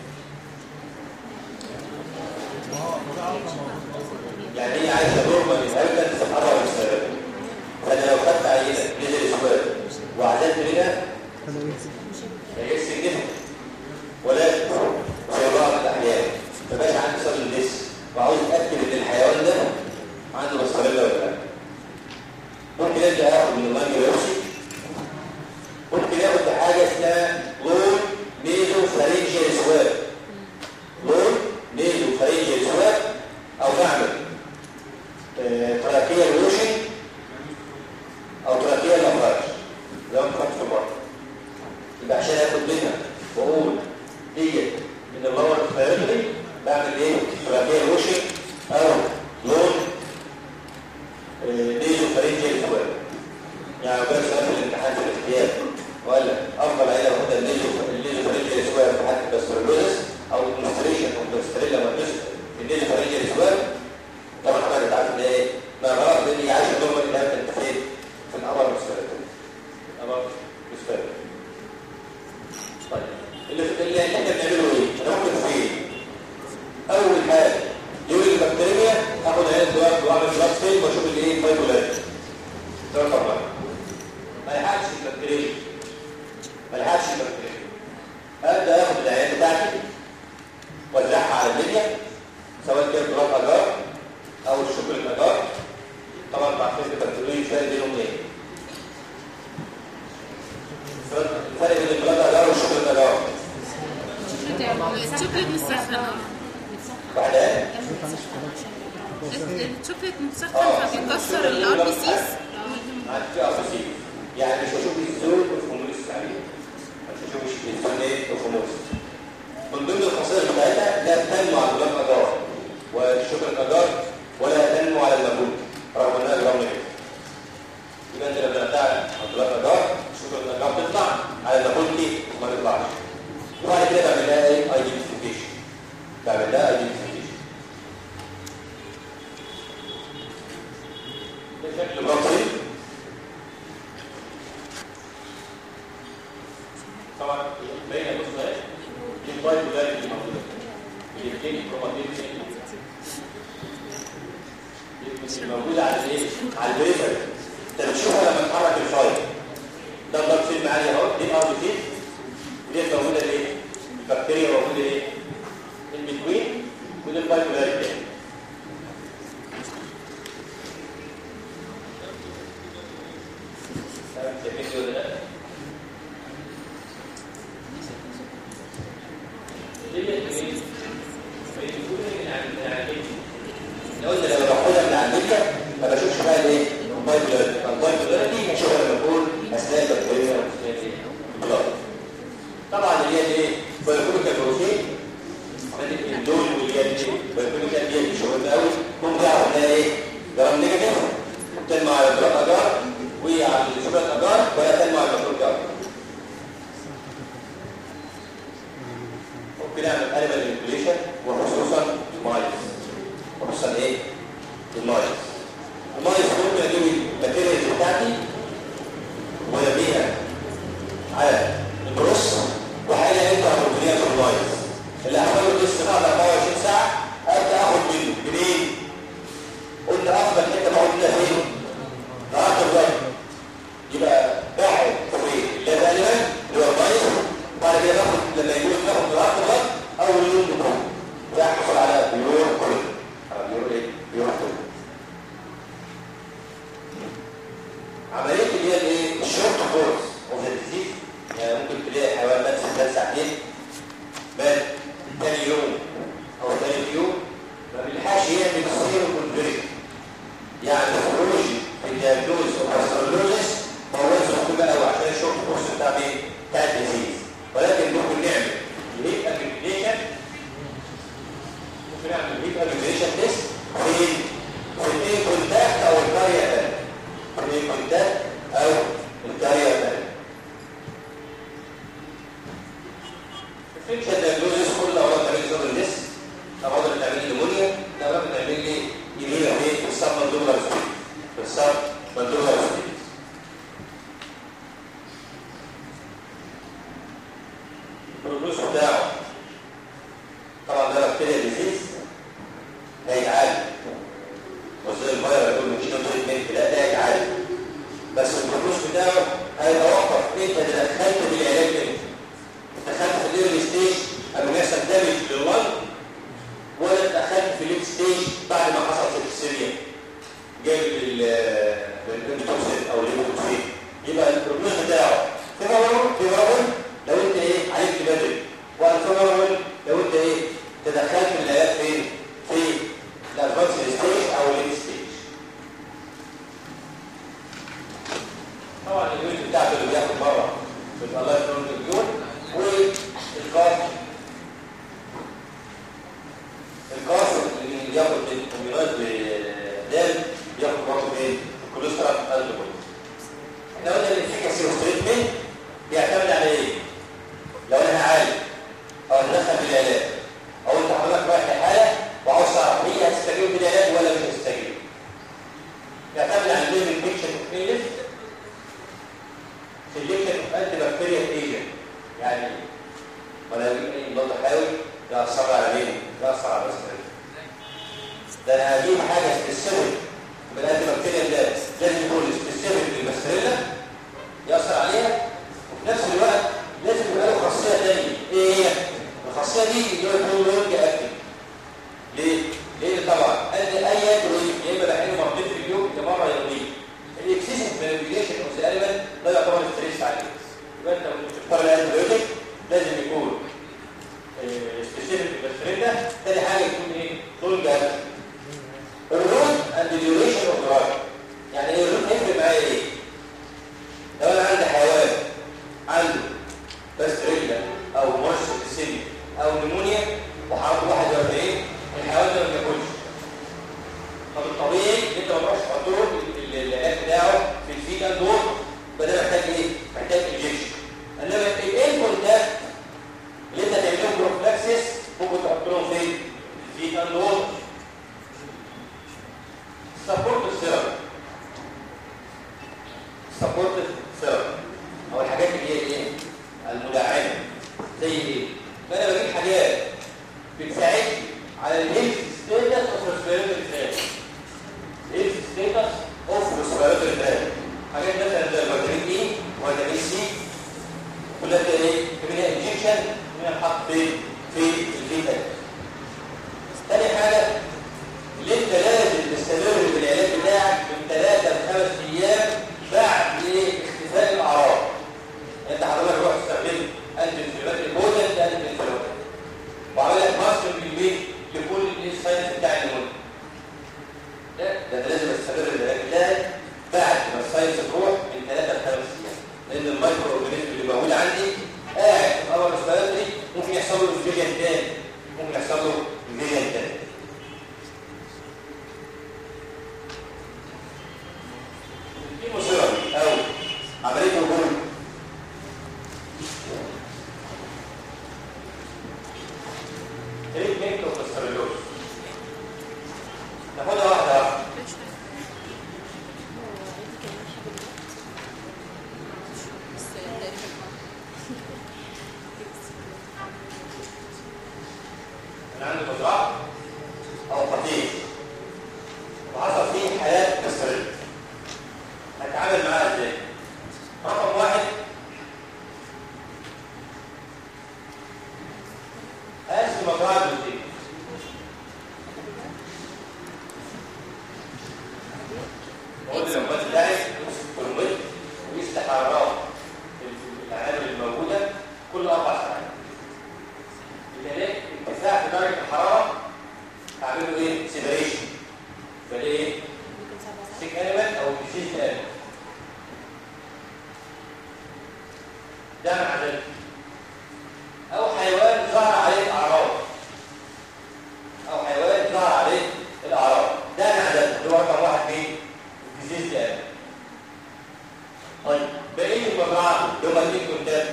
[SPEAKER 1] يعني هي عايزه نورمال الهيكل تتحرك بالسبب فانا لو خدت عينه نزل اسود وعزلت منها هيحس جدا ولكن في بعض الاحيان ما بقاش عندي صدر الجسم وعاوز اتاكد ان الحيوان ده عنده بسطريلا ولا لا ممكن ابدا اخد من المانجا بيوسي ممكن اخد حاجه اسمها لون ميزو فارنجيال سواب لون ميزو فارنجيال سواب او نعمل تراكية الوشن او تراكية الافراج زي ما خدت في البطن يبقى عشان اخد منها واقول ديت من اللور سبيرتري بعمل ايه تراكية الوشن او لون نيزو فرنجي الفواب يعني لو كان سؤال في الامتحان في الاختيار وقال لك افضل عيله باخدها النيزو النيزو فرنجي الفواب في حاله الباسترولوزس او المستريشن او الباستريلا مالنس النيزو فرنجي الفواب طبعا حضرتك عارف ما غلط لان هي عايشه نورمال انها تنتهي في الامر مستقبل الامر مستقبل طيب اللي اللي احنا بنعمله ايه؟ انا ممكن في ايه؟ اول حاجه يقول لي البكتيريا اخد عين دلوقتي واعمل بلاد فيلم واشوف الايه الفايبولات ده رقم واحد ما يلحقش البكتيريا ما يلحقش البكتيريا ابدا اخد العيان بتاعتي وزعها على الميديا سواء كان بلاد اجار او الشكر الاجار طبعا بعد كده البكتيريا الفرق بينهم ايه؟ الفرق بين البلاد اجار والشكر الاجار
[SPEAKER 4] الشوكليت مسخن
[SPEAKER 1] واحده
[SPEAKER 4] الشوكليت مسخن فبيكسر الار بي سيز
[SPEAKER 1] عندي أساسي يعني مش هشوف الزول والفموليس عليه مش هشوف الزول ايه والفموليس من ضمن الخصائص بتاعتها لا تنمو على البلاك اجار والشكر الاجار ولا تنمو على المجهول رغم انها جرام نجم يبقى انت لما بتاع على البلاك اجار الشكر الاجار تطلع على المجهول دي ما تطلعش وبعد كده بعمل لها ايه ايدنتيفيكيشن بعمل لها ايدنتيفيكيشن ده شكل بطري طبعا باينه بص اهي دي الفايل وده اللي موجوده الاثنين كروماتين اللي موجوده على الايه على البريفر انت بتشوفها لما تحرك الفايل ده الضغط فيلم عالي اهو دي ار بي دي موجوده الايه البكتيريا موجوده ايه البتوين ودي الفايل وده الثاني شايفين ولا لا لو انت لما باخدها من عندك ما بشوفش بقى الايه البايبولاريتي البايبولاريتي بشوفها لما بقول اثناء البكتيريا واثناء الايه البلاد طبعا اللي هي الايه بايبوليكال بروتين دول واللي هي الايه بايبوليكال دي اللي شغلتها قوي ممكن اعرف ده ايه جرام نيجاتيف تنمو على البلاد اجار وعلى الشبكه الاجار ولا تنمو على المشروع الاجار ممكن اعمل انيمال انفليشن وخصوصا المايز وخصوصا ايه المايز المايز ممكن اجيب الماتيريالز بتاعتي وارميها على البروس وحاجه انت هترميها في المايز اللي هحاول لسه بعد 24 ساعه ابدا اخد منه منين قلنا افضل حته باخد منها فين تعرف الوقت يبقى باخد في لا غالبا اللي هو المايز بعد كده باخد لما يقول باخد تعرف الوقت اول يوم بكون يحصل على بيور كله على بيور ايه بيور كله عمليه اللي هي الايه الشورت كورس اوف ذا ديزيز يعني ممكن تلاقي حيوان مات في خلال ساعتين مات تاني يوم او ثالث يوم ما بيلحقش يعمل سيرو كونفيرجن يعني الخروج في الدياجنوز او الكاسترولوجيس هو لازم كل قوي عشان الشورت كورس بتاع مين بتاع الديزيز ولكن ممكن نعمل الهيت ابليكيشن ممكن نعمل الهيت ابليكيشن تيست في في الايه كونتاكت او الكاريا تاني في الايه كونتاكت او الكاريا تاني الفكره دياجنوزيس كل امراض تعمل لي النس امراض اللي بتعمل لي نمونيا امراض بتعمل لي يميل في السب ماندوبلر سبيد في السب ماندوبلر سبيد البروجنوز بتاعه طبعا ده بكتيريا ديزيز هيتعالج وزي الفيروس يقول من كيلو تريتمنت لا ده هيتعالج بس البروجنوز بتاعه هيتوقف انت دخلت بالعلاج امتى دخلت في الايرلي ستيج قبل ما يحصل دامج لللنج ولا دخلت في الليت ستيج بعد ما حصل سيبسيريا جاي للانتوكسين او الليموكسين يبقى البروجنوز بتاعه فيفرول فيفرول لو انت ايه عالجت بدري والفيفرول لو انت ايه تدخلت من العلاج فين في الادفانس ستيج او الليت ستيج طبعا اليونت بتاعته اللي بياخد مره بيبقى الله يكرمك اليوم والكاف الكاف اللي بياخد الكوميونات بدال بياخد برضه ايه الكوليسترول الكحول احنا قلنا الافكاسي والتريتمنت طبيعي ان انت ما تروحش تحط له ال- ال- العلاج بتاعه في الفيتال دور فده محتاج ايه؟ محتاج انجكشن انما الانكونتاكت اللي انت تعمل لهم بروفلاكسس ممكن تحط لهم فين؟ الفيتال دور سبورت السيرم سبورت السيرم او الحاجات اللي هي ايه؟ المدعمه زي ايه؟ فانا بجيب حاجات بتساعدني على الهيلث ستيتس اوف ريسبيراتوري تراك هيلث ستيتس اوف ريسبيراتوري تراك حاجات مثلا زي فيتامين اي وفيتامين سي كلها كده ايه؟ منها انجكشن منها حط في في الفيتامين تاني حاجه اللي انت لازم تستمر بالعلاج بتاعك من ثلاثة لخمس ايام بعد ايه اختفاء الاعراض انت حضرتك روح تستخدم انتي انفلاماتوري بوزن انتي انفلاماتوري وعمل لك ماسك بالبيت لكل الساينس بتاع النمو لا ده انا لازم استمر بالعلاج بتاعي بعد ما الساينس تروح من ثلاثة لخمس ايام لان المايكرو اورجانيزم اللي موجود عندي قاعد في الامر الريسبيراتوري ممكن يحصل له انفيجن تاني ممكن يحصل له انفيجن تاني الكيموثيرابي او عمليه هرمون تريتمنت اوف السيرولوز ناخدها واحده واحده انا عندي مزرعه او قطيع وحصل فيه حالات كسريه هتعامل معاها ازاي رقم واحد قاسم مزرعه جزئيه قلت لما تلاقي كرمت ويفتح الراس العامل الموجوده كل اربع ساعات لذلك ارتفاع في درجه الحراره هعمله ايه؟ سيبريشن فده ايه؟ سيك element او disease element ده مع ذلك او حيوان ظهر عليه الاعراض او حيوان ظهر عليه الاعراض ده مع ذلك اللي هو رقم واحد مين؟ disease element طيب بقيه المزرعه اللي هم الاثنين كونتاكت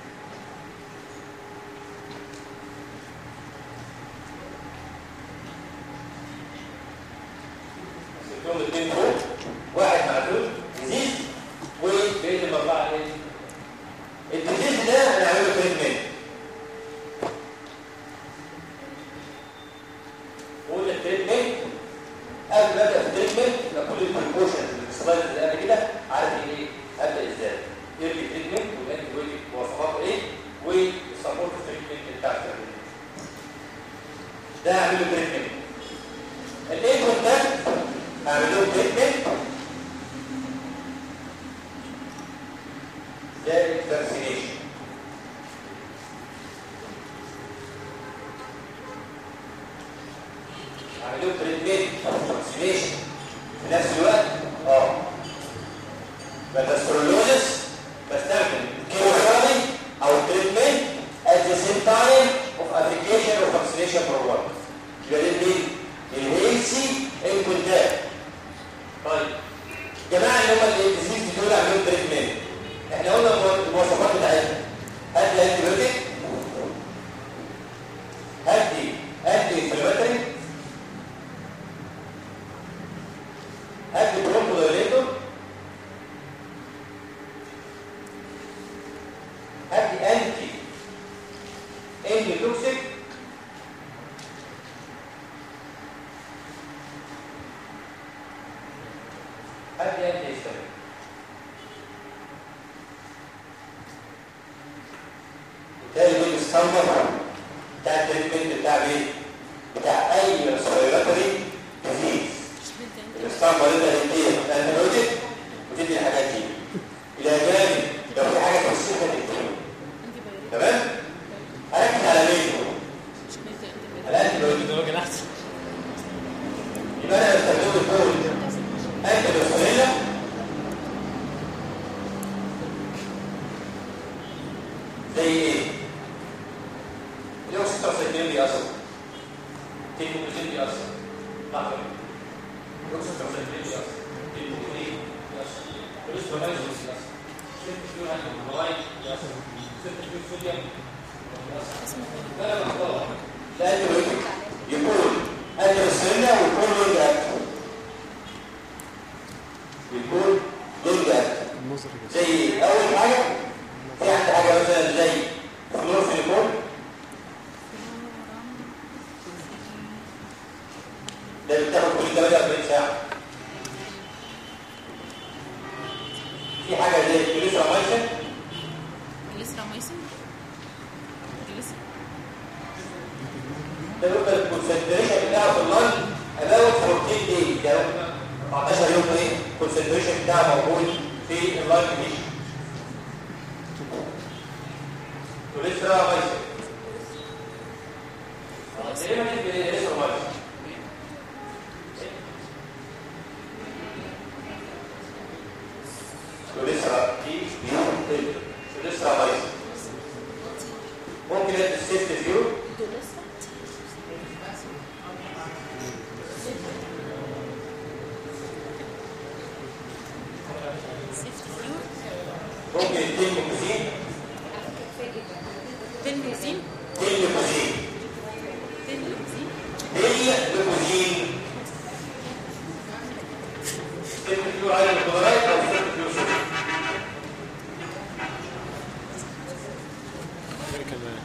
[SPEAKER 1] سبتهم الاثنين فوق واحد معدول ديزيز وبقيه المزرعه ايه؟ الديزيز ده هنعمله تريتمنت قول التريتمنت قبل ما ابدا في التريتمنت يبقى كل البريكوشنز السلايد اللي قبل كده عارف ايه ابدا ازاي ايرلي تريتمنت والانتي بايوتيك مواصفاته ايه والسبورت تريتمنت بتاع التريتمنت ده هعمله تريتمنت الايه كونتاكت هعمل لهم تريتمنت زائد فاكسينيشن هعمل لهم تريتمنت فاكسينيشن في نفس الوقت اه بالسترولوزس بستخدم كيموثيرابي او تريتمنت at the same time of application of vaccination program يبقى ده مين؟ الهيلسي انكونتاكت طيب جماعه اللي هم الديزيز دول عاملين تريتمنت احنا قلنا المواصفات بتاعتها هات لي انتي بيوتيك هات لي انتي انفلاماتوري هات لي برونكودايليتور هات لي انتي انتي توكسيك هات لي انتي هيستامين بالتالي دول الستاندر بتاع التريتمنت بتاع مين؟ بتاع اي ريسبيراتوري ديزيز الاسطمبة اللي انت هتديها الانتيبيوتيك وتدي الحاجات دي الى جانب لو في حاجه توصيفها تديها تمام اركز على مين الانتيبيوتيك
[SPEAKER 3] ده راجل احسن
[SPEAKER 1] يبقى انا بستخدمه الكول انتيبيوتيك زي ايه الاوكسيتوسين بيأثر تيكوبروسين بيأثر لحظه الاوكسيتوسين ست فيور هيدروكلورايد ست فيور صوديوم لا لا مختلط الانتيبيوتيك يكون انتيبيوتيك ويكون لونج اكتف يكون لونج اكتف
[SPEAKER 2] النظر بس
[SPEAKER 1] زي اول حاجه في عندي حاجه مثلا زي فلورفينيكول ده بتاخد كل 48 ساعه في حاجه زي الكليسرامايسين
[SPEAKER 4] الاسراميسين الاسر
[SPEAKER 1] ده بيبقى الكونسنتريشن بتاعه في اللنج اباوت 14 داي ده 14 يوم ايه الكونسنتريشن بتاعه موجود في اللنج دي كوليسترامايسين تقريبا الكليسرامايسين كوليسترا دي بي كوليسترامايسين ممكن ادي السيفت فيو
[SPEAKER 4] سيفتي فيور
[SPEAKER 1] ممكن التيموكسين
[SPEAKER 4] تنبوزين
[SPEAKER 1] تيموكسين
[SPEAKER 4] تنبوزين
[SPEAKER 1] تيموكسين تيموكسين على الكلورايد او تيموكسين
[SPEAKER 3] غير كمان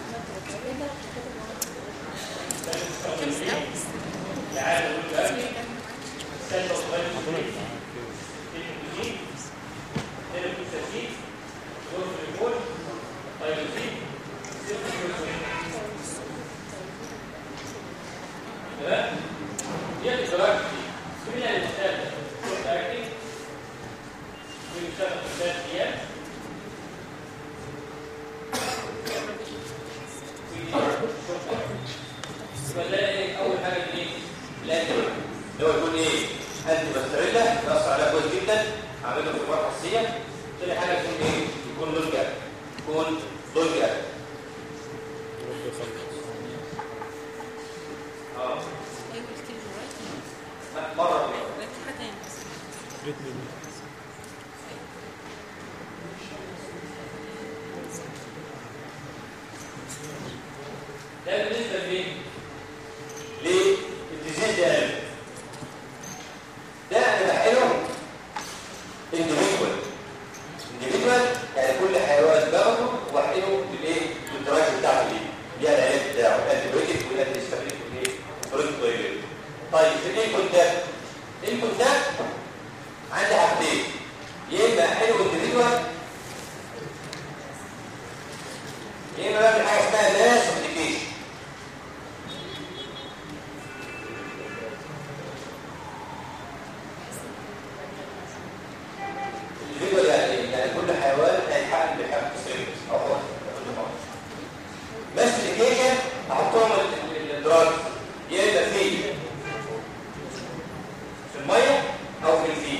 [SPEAKER 4] كم سنة؟
[SPEAKER 3] حضرنا يا جدعان كده
[SPEAKER 1] اول حاجه ايه لازم اللي هو يكون ايه انتي باستريلا بيأثر عليها كويس جدا عامله في الجراحه الحسيه تاني حاجه يكون ايه يكون لون جاب يكون لون جاب
[SPEAKER 3] رب يخلص
[SPEAKER 1] اه
[SPEAKER 4] ايوه الكلمة رايت
[SPEAKER 1] لا، مره واحدة.
[SPEAKER 4] ركبها تاني
[SPEAKER 3] ريتم مين
[SPEAKER 1] ده بالنسبه لمين؟ للديزيز ده ده انا بحله انديفيدوال انديفيدوال يعني كل حيوان باخده وبحله بالايه؟ بالدراج بتاعته دي اللي هي العلاج بتاعه الانتيبيوتيك والانتيستامينيك والايه؟ والبروتوكوليت طيب في الايه كونتاكت؟ الكونتاكت عندي حاجتين يا اما احله انديفيدوال يا اما بعمل حاجه اسمها ناس ابلكيشن الفيديو يعني إيه؟ يعني كل حيوان هيتحقق بحق تصريف او حر بس الكيشن احطهم ال- ال- الدراج يا اما في في الميه او في الفيل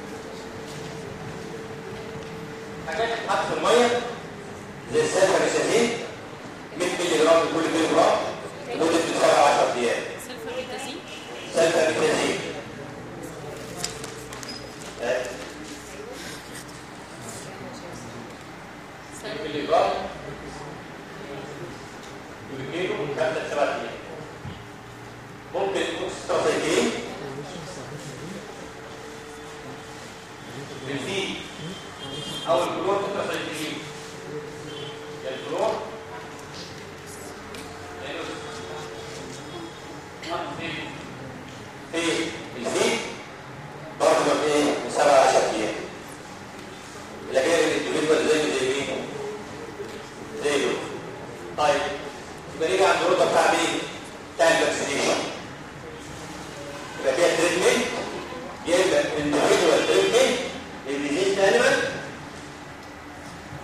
[SPEAKER 1] حاجات تتحط في الميه زي السلفاميثازين 100 مللي جرام لكل كيلو جرام لمده بتاع 10 ايام
[SPEAKER 4] سلفابيتازين
[SPEAKER 1] سلفاميثازين آه، 100 مللي جرام كيلو خمسة سبعة أيام ممكن أكستراسايكلين بالفيل أو الكلور أكستراسايكلين يا الكلور يا الفيل. في الفيل برضه ايه من سبعة عشر أيام لكن الانديفيدوال زي زي مين؟ زي دول طيب يبقى نيجي عند النقطه بتاع مين؟ بتاع الفاكسينيشن يبقى فيها تريتمنت يا اما انديفيدوال تريتمنت للديزيز انيمال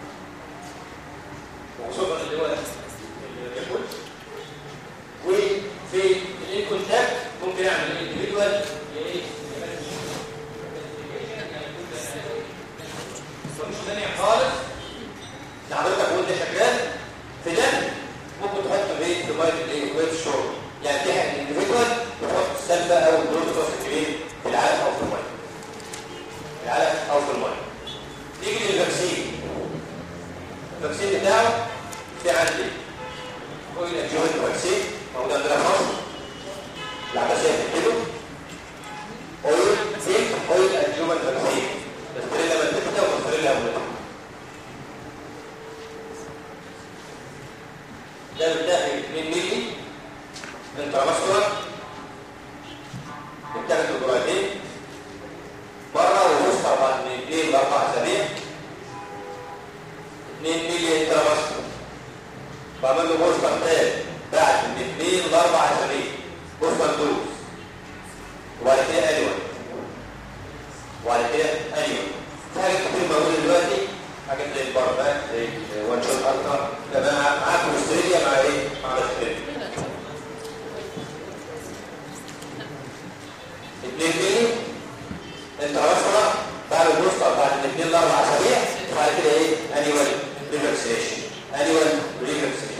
[SPEAKER 1] انتراسكولار بعمل بوستر بعد من اثنين لاربع اسابيع وبعد كده ايه انيوال ريلاكسيشن انيوال ريلاكسيشن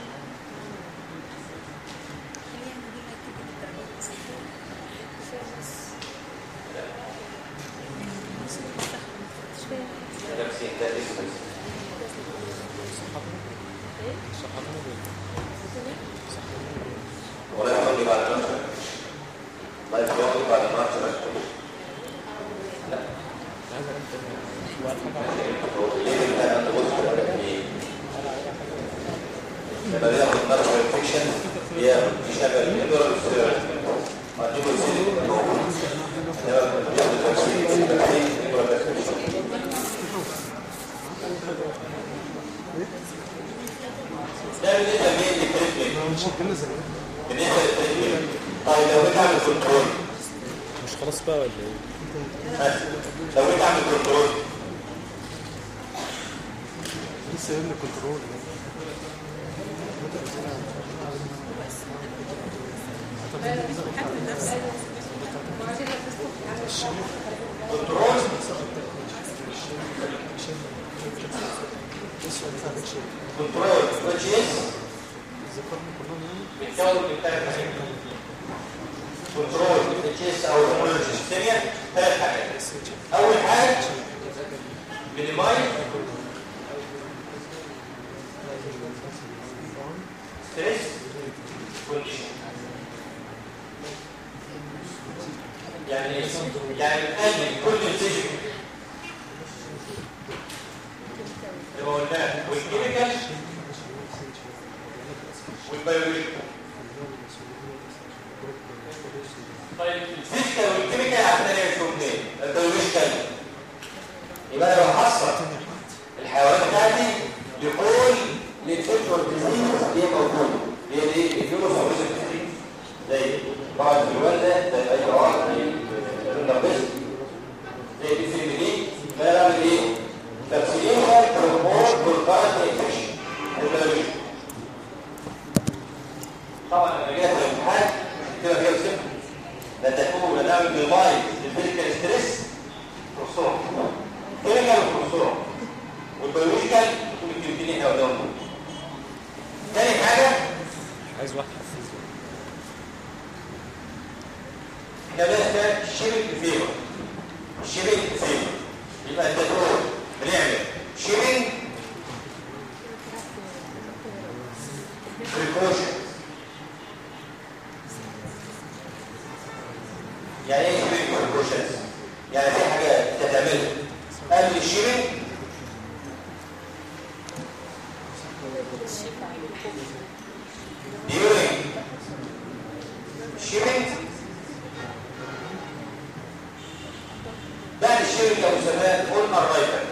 [SPEAKER 1] ريلاكسين ده اسمه ولا يقول لي بعد الماتش لا يقول لي بعد الماتش لا ليه انت انت بص على ايه لما بياخد نرف انفكشن بياخد يشغل النيورال ستيرن هتجيبه يسيب بياخد تكسير يسيب عليه النيورال انفكشن ده بالنسبه لمين للتريتمنت
[SPEAKER 2] مش كنا زمان
[SPEAKER 1] بالنسبه للتريتمنت طيب لو جيت اعمل كنترول
[SPEAKER 3] مش خلاص بقى ولا ايه؟
[SPEAKER 1] لو جيت اعمل كنترول
[SPEAKER 2] لسه يبني كنترول
[SPEAKER 1] كنترول كنترول which is
[SPEAKER 2] ذكرنا كلهم يعني
[SPEAKER 1] بتكون من ثلاث حاجات كنترول which is او هومولوجي ثانية ثلاث حاجات اول حاجة minimize stress condition يعني ايه؟ يعني نقلل كل الفيزيك اللي هو قلناه والكيميكال والبيولوجيكال طيب الفيزيكال والكيميكال عندنا يكون ايه؟ البيولوجيكال يبقى انا بحصل الحيوانات بتاعتي لكل الانفكشوال ديزيز اللي هي موجوده اللي هي ايه؟ الفيروس زي بعض الوالده زي اي عرض زي النربس زي دي سي دي ما بعمل ايه؟ تفسيرها بروموت بالكارت انفكشن البيولوجي طبعا لما جيت الامتحان كده كده سيمبل لا تكون لا نعمل بالمايند الفيزيكال ستريس كورسون كيميكال كورسون والبيولوجيكال تكون الكيميكالي حواليهم تاني حاجه
[SPEAKER 3] عايز واحد حفيظ
[SPEAKER 1] احنا بنحتاج شيبنج فيبر شيبنج فيبر يبقى انت تقول بنعمل شيبنج بريكوشن يعني ايه شيبنج بريكوشنز يعني في حاجه انت تعملها قبل الشيبنج during shipping بعد الشيبنج يا مسمى قول الرايتر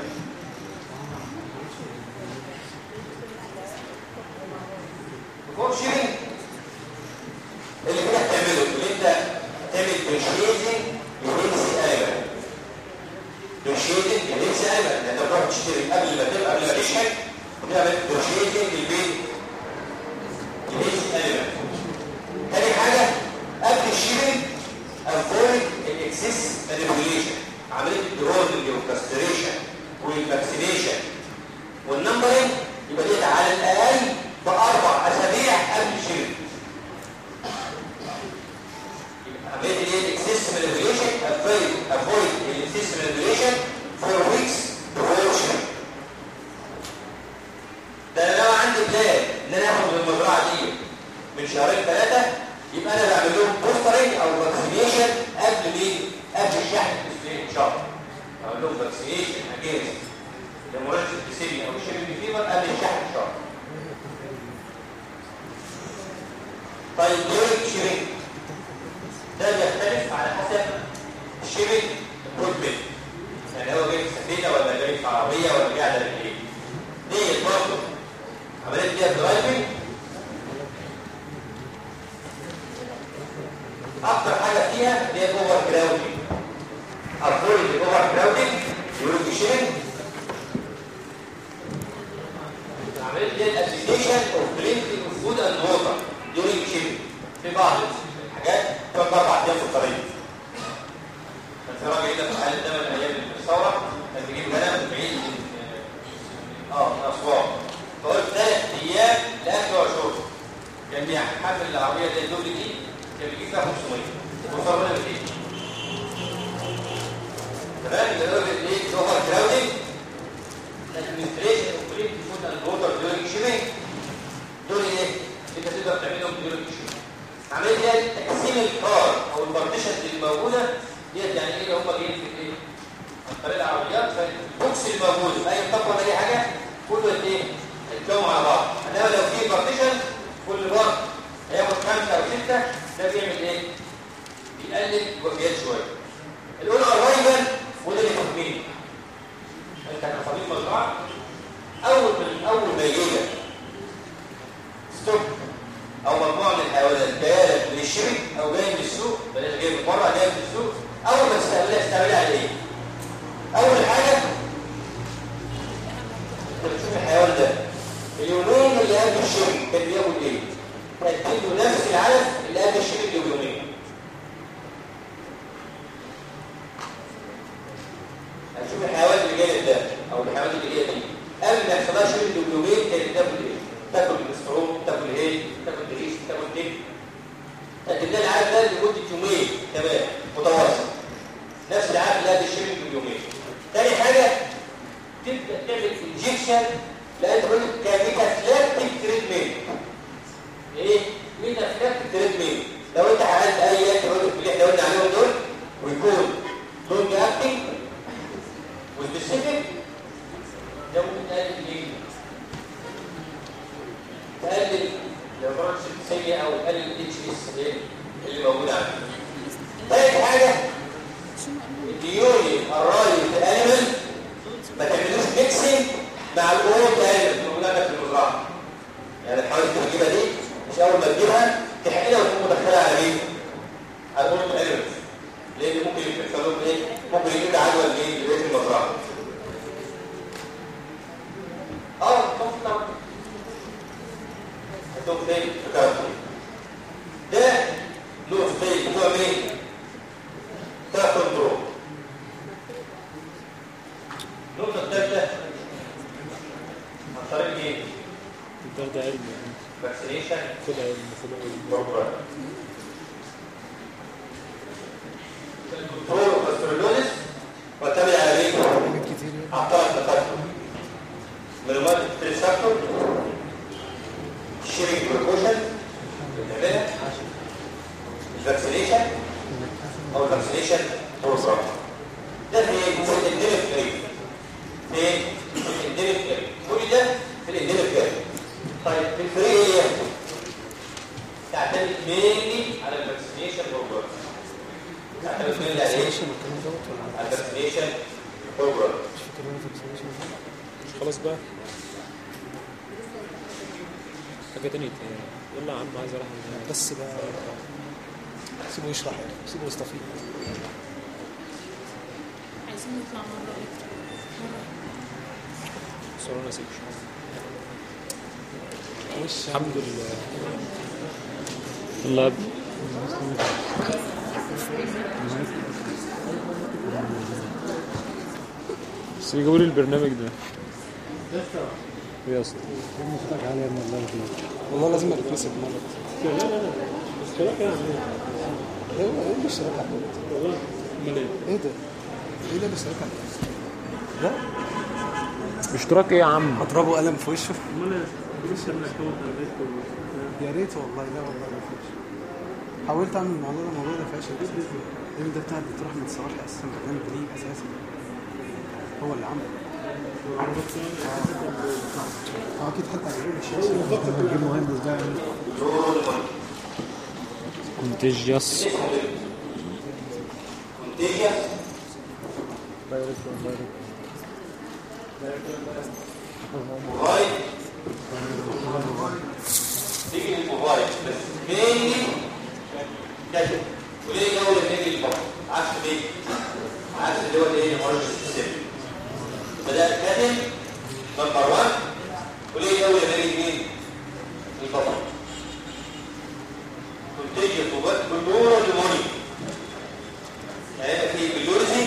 [SPEAKER 1] بفور شيبنج اللي كده هتعمله اللي انت تعمل بريشيزنج للهيلثي ايلاند بريشيزنج للهيلثي ايلاند انت تروح تشتري قبل ما تبقى قبل ما تشحن تعمل بريشيزنج للبيت الهيلثي ايلاند تاني حاجه قبل الشيبنج افويد الاكسس مانيبيوليشن عمليه الدرودنج والكاستريشن والفاكسينيشن والنمبرنج يبقى دي على الاقل باربع اسابيع قبل الشيبنج عمليه الايه الاكسس مانيبيوليشن افويد افويد الاكسس مانيبيوليشن فور ويكس بفور شيبنج ده انا لو عندي بلان ان انا اخد من المزرعه دي من شهرين ثلاثه يبقى انا بعمل لهم بوسترنج او فاكسينيشن قبل مين؟ قبل الشحن باسبوعين شهر. اعمل لهم فاكسينيشن اجينست لمرض البسيلي او الشيبنج فيبر قبل الشحن شهر. طيب دوري الشيبنج ده بيختلف على حسب الشيبنج كود يعني هو جاي في سفينه ولا جاي في عربيه ولا جاي على رجليه. دي برضه عمليه فيها درايفنج اكتر حاجه فيها اللي هي الاوفر كراودنج افويد الاوفر كراودنج يوريك شيرنج عمليه دي الابليكيشن اوف درينكينج اوف فود اند ووتر يوريك شيرنج في بعض الحاجات كم اربع ايام في الطريق ما في راجل هنا في حالة ده من ايام الثوره كان بيجيب غنم بعيد من اه من اسوان فقلت ثلاث ايام لاكل وشرب كان بيحمل العربيه زي الدبل دي كان بيجيب فيها 500 وصار لنا 200 تمام يبقى دول ايه اوفر كراودنج administration of clean food and water during shipping دول ايه؟ انت تقدر تعملهم during shipping عمليه دي تقسيم الكار او البارتيشن اللي موجوده ديت يعني ايه اللي هم جايين في ايه؟ عن طريق العربيات فالبوكس الموجود في اي طبقه ولا اي حاجه كله ايه؟ يتكون على بعض انما لو في بارتيشن كل بار هياخد خمسه او سته ده بيعمل ايه؟ بيقلل وفيات شويه الاولى ارايفل وده اللي تخمين انت كخبير مزرعه اول من اول ما يجي ستوب او مجموعه من الحيوانات جايه لك من الشرك او جاي من السوق بلاش جاي من بره جاي من السوق اول ما تستقبلها تستقبلها على ايه؟ اول حاجه انت بتشوف الحيوان ده اليومين اللي قبل الشرك كان بياكل ايه؟ تديله نفس العلف اللي قبل الشرك بيومين هتشوف الحيوان اللي جاي ده او الحيوانات اللي جايه دي قبل ما يحصلها شرب اليومين كانت بتاكل ايه؟ تاكل الاستروم تاكل ايه؟ تاكل دريش تاكل دب تقدم لها العلف ده لمده يومين تمام متواصل نفس العلف اللي قبل الشرب بيومين تاني حاجه تبدا تعمل انجكشن لان تقول لك كميتافلاكتيك تريتمنت ايه؟ ميتافلاكتيك تريتمنت لو انت عملت اي انتي اللي احنا قلنا عليهم دول ويكون لونج اكتنج والسبيسيفيك ده ممكن تقلل ايه؟ تقلل درجة السيئة او تقلل الاتش اس ايه اللي موجود عندك. ثالث حاجة الديوني الراي في الانيمال ما تعملوش ميكسنج مع الاورد انيمال اللي موجود عندك في المزرعة. يعني الحوادث اللي بتجيبها دي مش اول ما تجيبها تحقنها وتكون مدخلها على مين؟ على الاورد انيمال. لان ممكن يحصل لهم ايه؟ ممكن يجيب عدوى لايه؟ لبيت المزرعة. اه طبعا هتقوم فين في كارتون ده نوع فين نوع مين ده كنترول النقطه الثالثه عن طريق ايه
[SPEAKER 3] ده ده علم
[SPEAKER 1] فاكسينيشن
[SPEAKER 3] خد علم خد علم
[SPEAKER 1] بروجرام الكنترول والكاسترولوجيس معتمد على ايه
[SPEAKER 2] كتير
[SPEAKER 1] اعطاء التقدم معلومات التريسابتور الشيرنج بروكوشن بنعملها الفاكسينيشن او الفاكسينيشن بروجرام ده في في الانديميك اريا في في الانديميك اريا كل ده في الانديميك اريا طيب في الفري ايه تعتمد مينلي على الفاكسينيشن بروجرام تعتمد مينلي على ايه؟
[SPEAKER 2] الفاكسينيشن والكلام دوت ولا
[SPEAKER 1] على الفاكسينيشن بروجرام
[SPEAKER 2] مش فاكر انا الفاكسينيشن
[SPEAKER 3] خلاص بقى حاجة تانية تانية. يلا يا عم عايز اروح أنام.
[SPEAKER 2] بس بقى سيبه يشرح يعني سيبه يستفيد
[SPEAKER 4] عايزين نطلع مرة بكرة مرة
[SPEAKER 3] صورة انا سيب
[SPEAKER 2] وش
[SPEAKER 3] الحمد لله يلا يا ابني بس يجيبوا لي البرنامج ده يا اسطى
[SPEAKER 2] والله لازم اركز مرة
[SPEAKER 3] لا لا لا اشتراك يعني
[SPEAKER 2] ايه هو ايه الاشتراك على النت؟
[SPEAKER 3] والله امال ايه
[SPEAKER 2] ايه ده؟ ايه ده الاشتراك على النت؟ ده
[SPEAKER 3] اشتراك ايه يا عم
[SPEAKER 2] اضربه قلم في وشه
[SPEAKER 3] امال ايه لسه من اكونت على النت
[SPEAKER 2] يا ريت والله لا والله ما فيش حاولت اعمل الموضوع ده الموضوع ده فاشل اساسا الراجل ده بتاع الدكتور احمد صلاح اساسا برنامج ليه اساسا هو اللي عمله اه اكيد حتى هيقول الشيء
[SPEAKER 5] نجيب مهندس بقى
[SPEAKER 3] كونتيجيوس
[SPEAKER 1] كونتيجيوس موبايل تيجي للموبايل بس مينلي كده وليه اول ما نيجي للبطن عارف ليه؟ عارف اللي هو الايه المرض السيستم بدأ كاتب نمبر 1 وليه اول ما نيجي مين؟ البطن كونتيجيوس موبايل بالنور والموني يعني في بيولوجي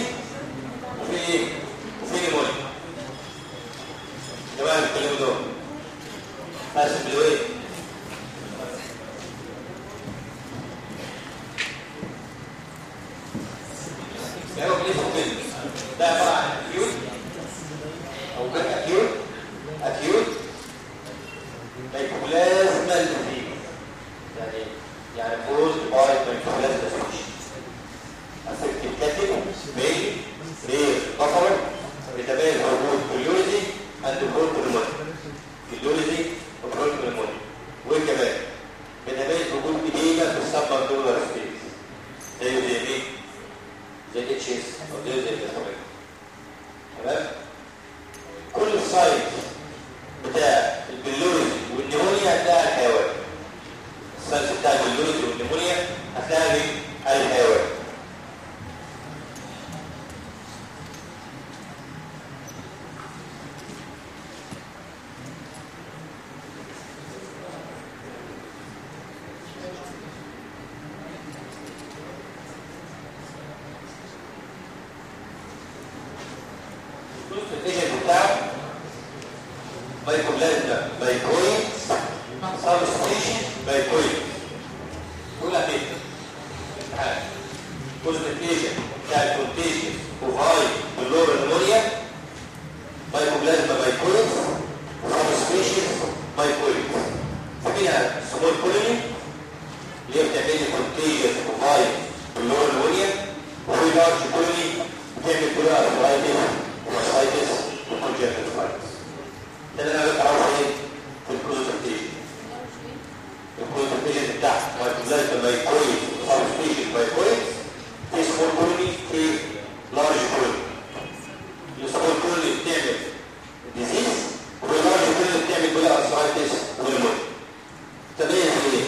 [SPEAKER 1] ممكن ده عباره عن اكيوت او غير اكيوت اكيوت مايكوبلازما ديزيز يعني يعني كوز باي مايكوبلازما ديزيز افكتيف كاتب ميل رير بفر بتبين هرمون كلوريزي اند هرمون كلوريزي كلوريزي وهرمون كلوريزي وكمان بتبين وجود اديمه في السبب دولار سبيس زي زي مين؟ زي الاتش اس او زي زي الاسماك تمام كل السايت بتاع البلوريزي والنيمونيا هتلاقي على الحيوان السايت بتاع البلوريزي والنيمونيا هتلاقي مين؟ على الحيوان الكونسنتريشن بتاعه مايكوبلازما مايكرويد سبستيشن مايكرويد تقول لك ايه؟ تعال كونسنتريشن بتاع الكونتيشن وهاي باللور نمونيا مايكوبلازما مايكرويد سبستيشن مايكرويد فيها سمول كولوني اللي هي بتعمل لي كونتيجن وهاي باللور نمونيا وفي لارج كولوني بتعمل كلها ارثرايتس وماسايتس وكونجكتيفايتس ده اللي انا بعرفه ايه في الكونسنتريشن الكونسنتريشن بتاعت مايكروبلازما مايكرويد سبستيشن مايكرويد في سمول كولوني في لارج كولوني السمول كولوني بتعمل ديزيز واللارج كولوني بتعمل كلها ارثرايتس ونمونيا تميز ايه؟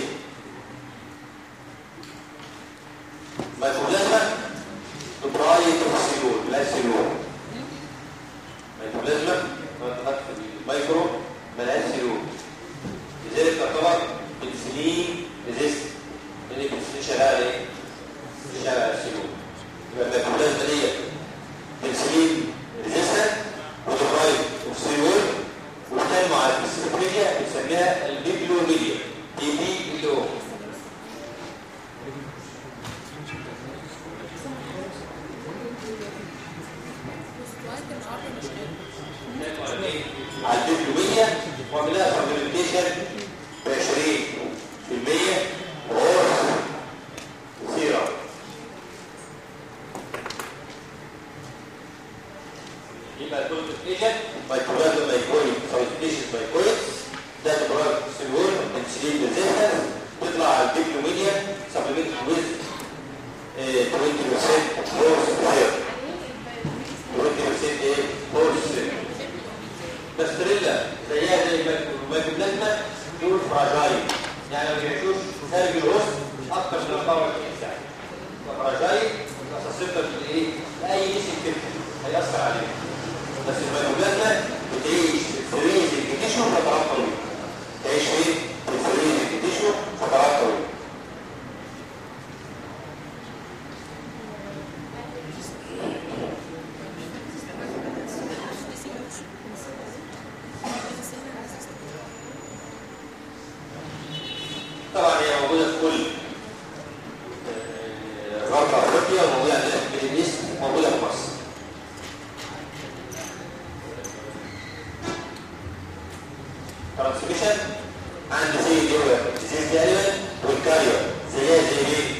[SPEAKER 1] مايكروبلازما برايت سيلول لا سيلول مايكروبلازما منطقة في المايكرو ملهاش سيلول لذلك تعتبر بنسلين ريزيست لان البنسلين شغال ايه؟ شغال على السيلول يبقى المايكروبلازما ديت بنسلين ريزيستنت ودرايت اوف سيلول وبتنمو على السيلولية بنسميها البيبلوميديا دي بي ال او
[SPEAKER 4] وقت النهارده مش حلو
[SPEAKER 1] على الدبلومية وعملها سبلمنتيشن ب 20% وهورس سيرم يبقى الكونسنتريشن مايكروبلازما مايكرويد سبستيشن مايكرويد ده تبرد سيلول انسولين ريزيستنس تطلع على الدبلومية سبلمنت ويز 20% هورس سيرم 20% ايه هورس سيرم باستريلا زيها زي المايكروبلازما دول فراجايل يعني ما بيعيشوش خارج الوسط اكتر من 24 ساعه فراجايل خاصه بالايه؟ اي جسم كده هيأثر عليه بس المايكروبلازما بتعيش في الفريز الجديشو فترات طويله تعيش فين؟ في الفريز الجديشو فترات طويله طبعا هي موجوده في كل آه، غرب افريقيا وموجوده عندنا في الميدل ايست موجوده في مصر ترانسميشن عندي زي دي زي دي ايمن والكاريو زيها زي مين؟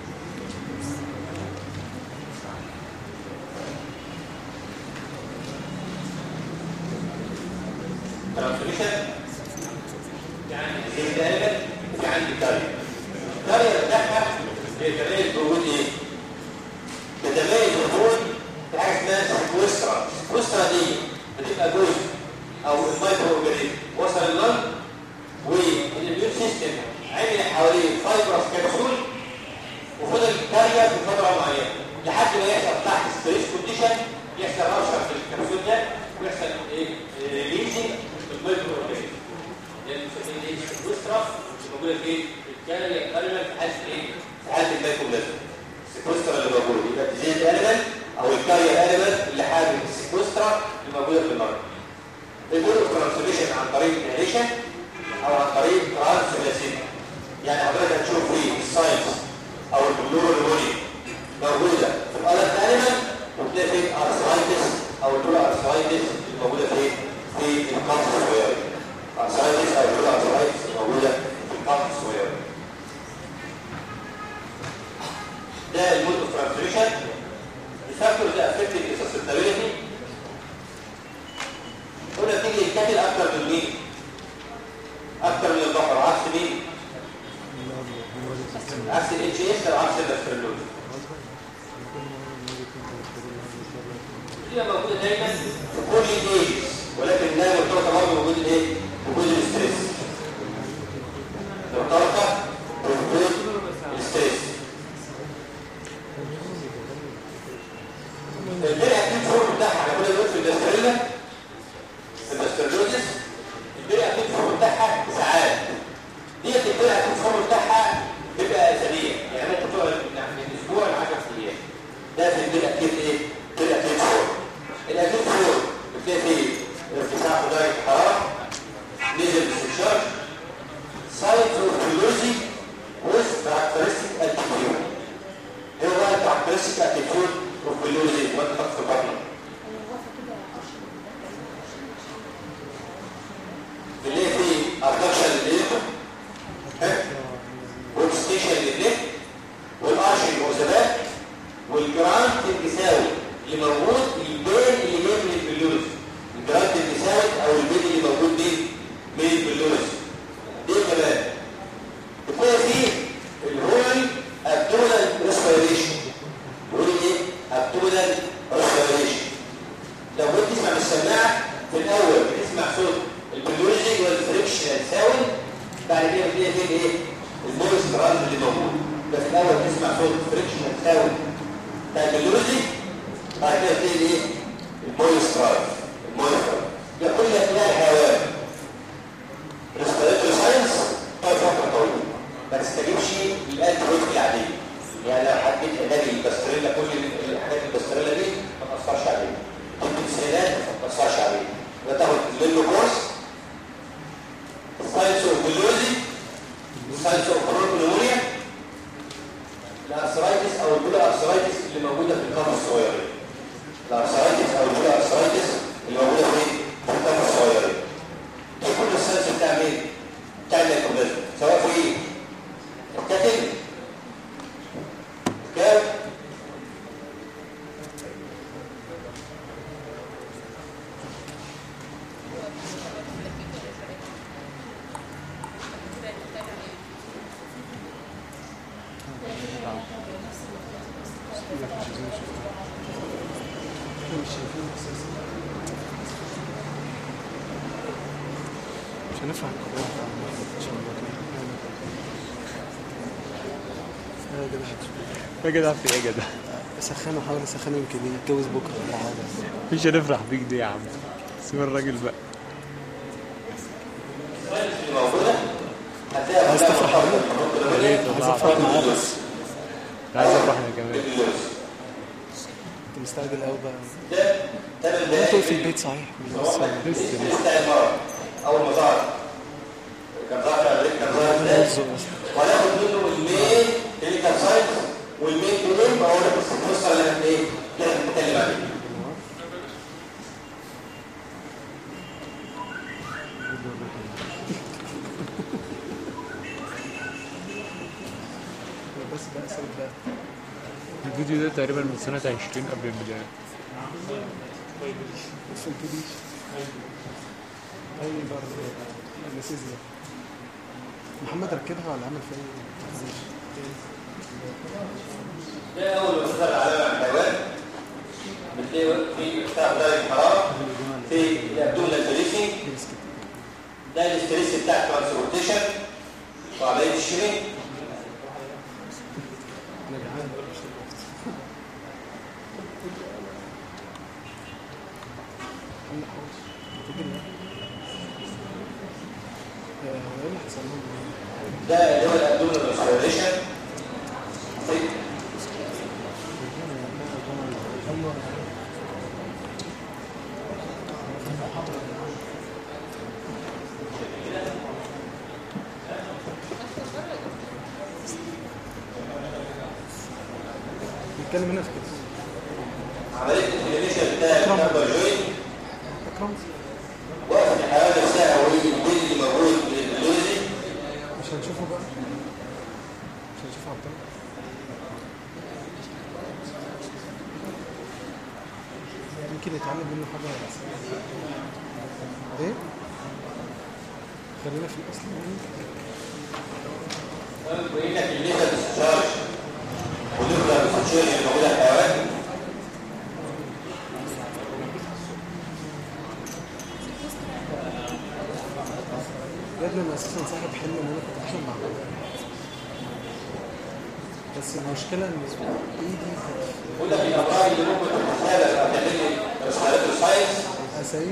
[SPEAKER 1] ترانسميشن يعني زي دي ايمن في عندي كاريو الكاريو بتاعها بيتميز بوجود ايه؟ بيتميز بوجود في حاجه اسمها سكوسترا السكوسترا دي بتبقى جزء او المايكرو اورجانيزم وصل اللنج والاميون سيستم عمل حواليه فايبرس كبسول وفضل كارير بفتره معينه لحد ما يحصل تحت ستريس كونديشن يحصل رشح في الكبسول ده ويحصل ايه ريليزنج المايكرو اورجانيزم يعني بنسميه ايه سكوسترا موجوده فين؟ في الكارير كارير في حاله ايه؟ في حاله المايكروبلازما السكوسترا اللي موجود يبقى ديزيز اليمنت او الكارير اليمنت اللي حامل السكوسترا اللي موجوده في المرض بيقول ترانسليشن عن طريق الانهيشن او عن طريق ترانسليشن يعني حضرتك هتشوف في الساينس او البلورو نموني موجوده في الالت انيمال stability هنا تيجي الكاتل اكتر من مين اكتر من البقر عكس مين عكس الاتش اس او عكس الاسترلوز دي موجوده دايما في كل الايجز ولكن لا مرتبطه برضه بوجود الايه وجود الاستريس مرتبطه بوجود الاستريس البرع اكيد فورم بتاعها على كل دول في الاستريلا في الاسترلوزس البرع اكيد فورم بتاعها ساعات ديت البرع اكيد فورم بتاعها بيبقى اسابيع يعني ممكن تقعد من اسبوع ل 10 ايام ده في البرع اكيد ايه برع اكيد فورم الاكيد فورم بتلاقي فيه ارتفاع في درجه الحراره نزل باستشار سايت اوف فيلوزي with characteristic attitude ايه هو الكاركترستيك اتيتيود والكلوزي وانت تحط في بطنك اللي هي فيه ابدكشن للليفر والستيشن للليفر والارشن والزباك والجرانت الجساوي اللي موجود البين اللي جاي من البلوز الجرانت الجساوي او البين اللي موجود دي من البلوز دي كمان بتلاقي فيه الهول abdominal respiration بيقول ايه abdominal respiration لو كنت تسمع من السماعه في الاول بتسمع صوت البيولوجي والفريكشنال ساوند بعد كده بتلاقي فيه ايه الفويس كرانت اللي موجود ده في الاول تسمع صوت الفريكشنال ساوند بتاع البيولوجي بعد كده بتلاقي ايه الفويس كرانت الفويس كرانت ده كل اثناء الحيوان ريسبيراتوري ساينس طول فتره طويله ما تستجيبش للانتيبيوتيك العاديه يعني لو حددت علاج البستريلا كل الحاجات البستريلا دي ما تاثرش عليه البنسلينات ما تاثرش عليه ده تاخد منه كورس ساينس اوف بيولوجي ساينس اوف كرونيمونيا الارثرايتس او البولا ارثرايتس اللي موجوده في القرن الصغيرين الارثرايتس او البولا ارثرايتس اللي موجوده في في القرن الصغيرين ده كل الساينس بتاع مين؟ بتاع الميكروبيزم سواء في ايه؟ الكاتب كام
[SPEAKER 2] مش هنفهم القضية ان شاء الله يا جدع
[SPEAKER 3] يا جدع في ايه يا جدع
[SPEAKER 2] سخنه حاول اسخنه يمكن يتجوز بكره ولا حاجه
[SPEAKER 3] مش هنفرح بيك دي يا عم سيب الراجل بقى
[SPEAKER 1] اللي موجوده هتلاقي
[SPEAKER 2] عايز تفرح
[SPEAKER 1] كلها
[SPEAKER 2] بيه؟
[SPEAKER 1] مرتبطة
[SPEAKER 3] يا ريت
[SPEAKER 1] بالإيه؟
[SPEAKER 2] عايز
[SPEAKER 3] والله
[SPEAKER 2] افرح معاه بس
[SPEAKER 3] عايز افرح انا كمان
[SPEAKER 1] بالفلوس.
[SPEAKER 2] انت مستعجل قوي بقى
[SPEAKER 1] ده ده من
[SPEAKER 2] انتوا في البيت صحيح
[SPEAKER 3] لسه لسه
[SPEAKER 1] بتاع المرض اول ما ظهر كان ظهر في امريكا كان ظهر في
[SPEAKER 2] بهزر بس
[SPEAKER 1] وهناخد منه المين كلينيكال ساينس والمين كلين بقول لك القصه اللي احنا ايه اللي احنا بنتكلم عليها
[SPEAKER 2] بس بقى سيب بقى
[SPEAKER 3] الفيديو ده تقريبا من سنة 20 قبل البداية
[SPEAKER 2] بص البوليس اي برضه انستيزيا محمد ركبها ولا عمل فيها ايه؟
[SPEAKER 1] ده اول ما تظهر علامه على الحيوان بتلاقي في ارتفاع درجه الحراره في الابدومينال بريسنج ده الاستريس بتاع الترانسبورتيشن وعمليه الشرينج
[SPEAKER 2] انا جعان بقى مش دلوقتي. عم حوش تيجي لنا. آه، هو ايه اللي حصل لهم؟
[SPEAKER 1] ده اللي هو الابدومينال ريسبيريشن
[SPEAKER 2] نتكلم هنا في كده
[SPEAKER 1] عمليه الانفلاميشن بتاع الكاربر جوينت
[SPEAKER 2] اكرم
[SPEAKER 1] وقف الحيوان نفسها والجلد اللي موجود من اللوزي
[SPEAKER 2] مش هنشوفه بقى مش هنشوفه عبد الله يمكن يتعلم منه حاجة ايه؟ خلينا في الاصل
[SPEAKER 1] بيقول لك الليزر ديسشارج وليزر ديسشارج اللي موجوده في الحيوان
[SPEAKER 2] يا ابني انا اساسا صاحب حلم ان انا كنت بحلم مع بابا بس المشكلة ان ايدي كانت
[SPEAKER 1] بيقول لك الامراض اللي ممكن تتسبب او تعمل لي رسالات الساينس
[SPEAKER 2] اسايب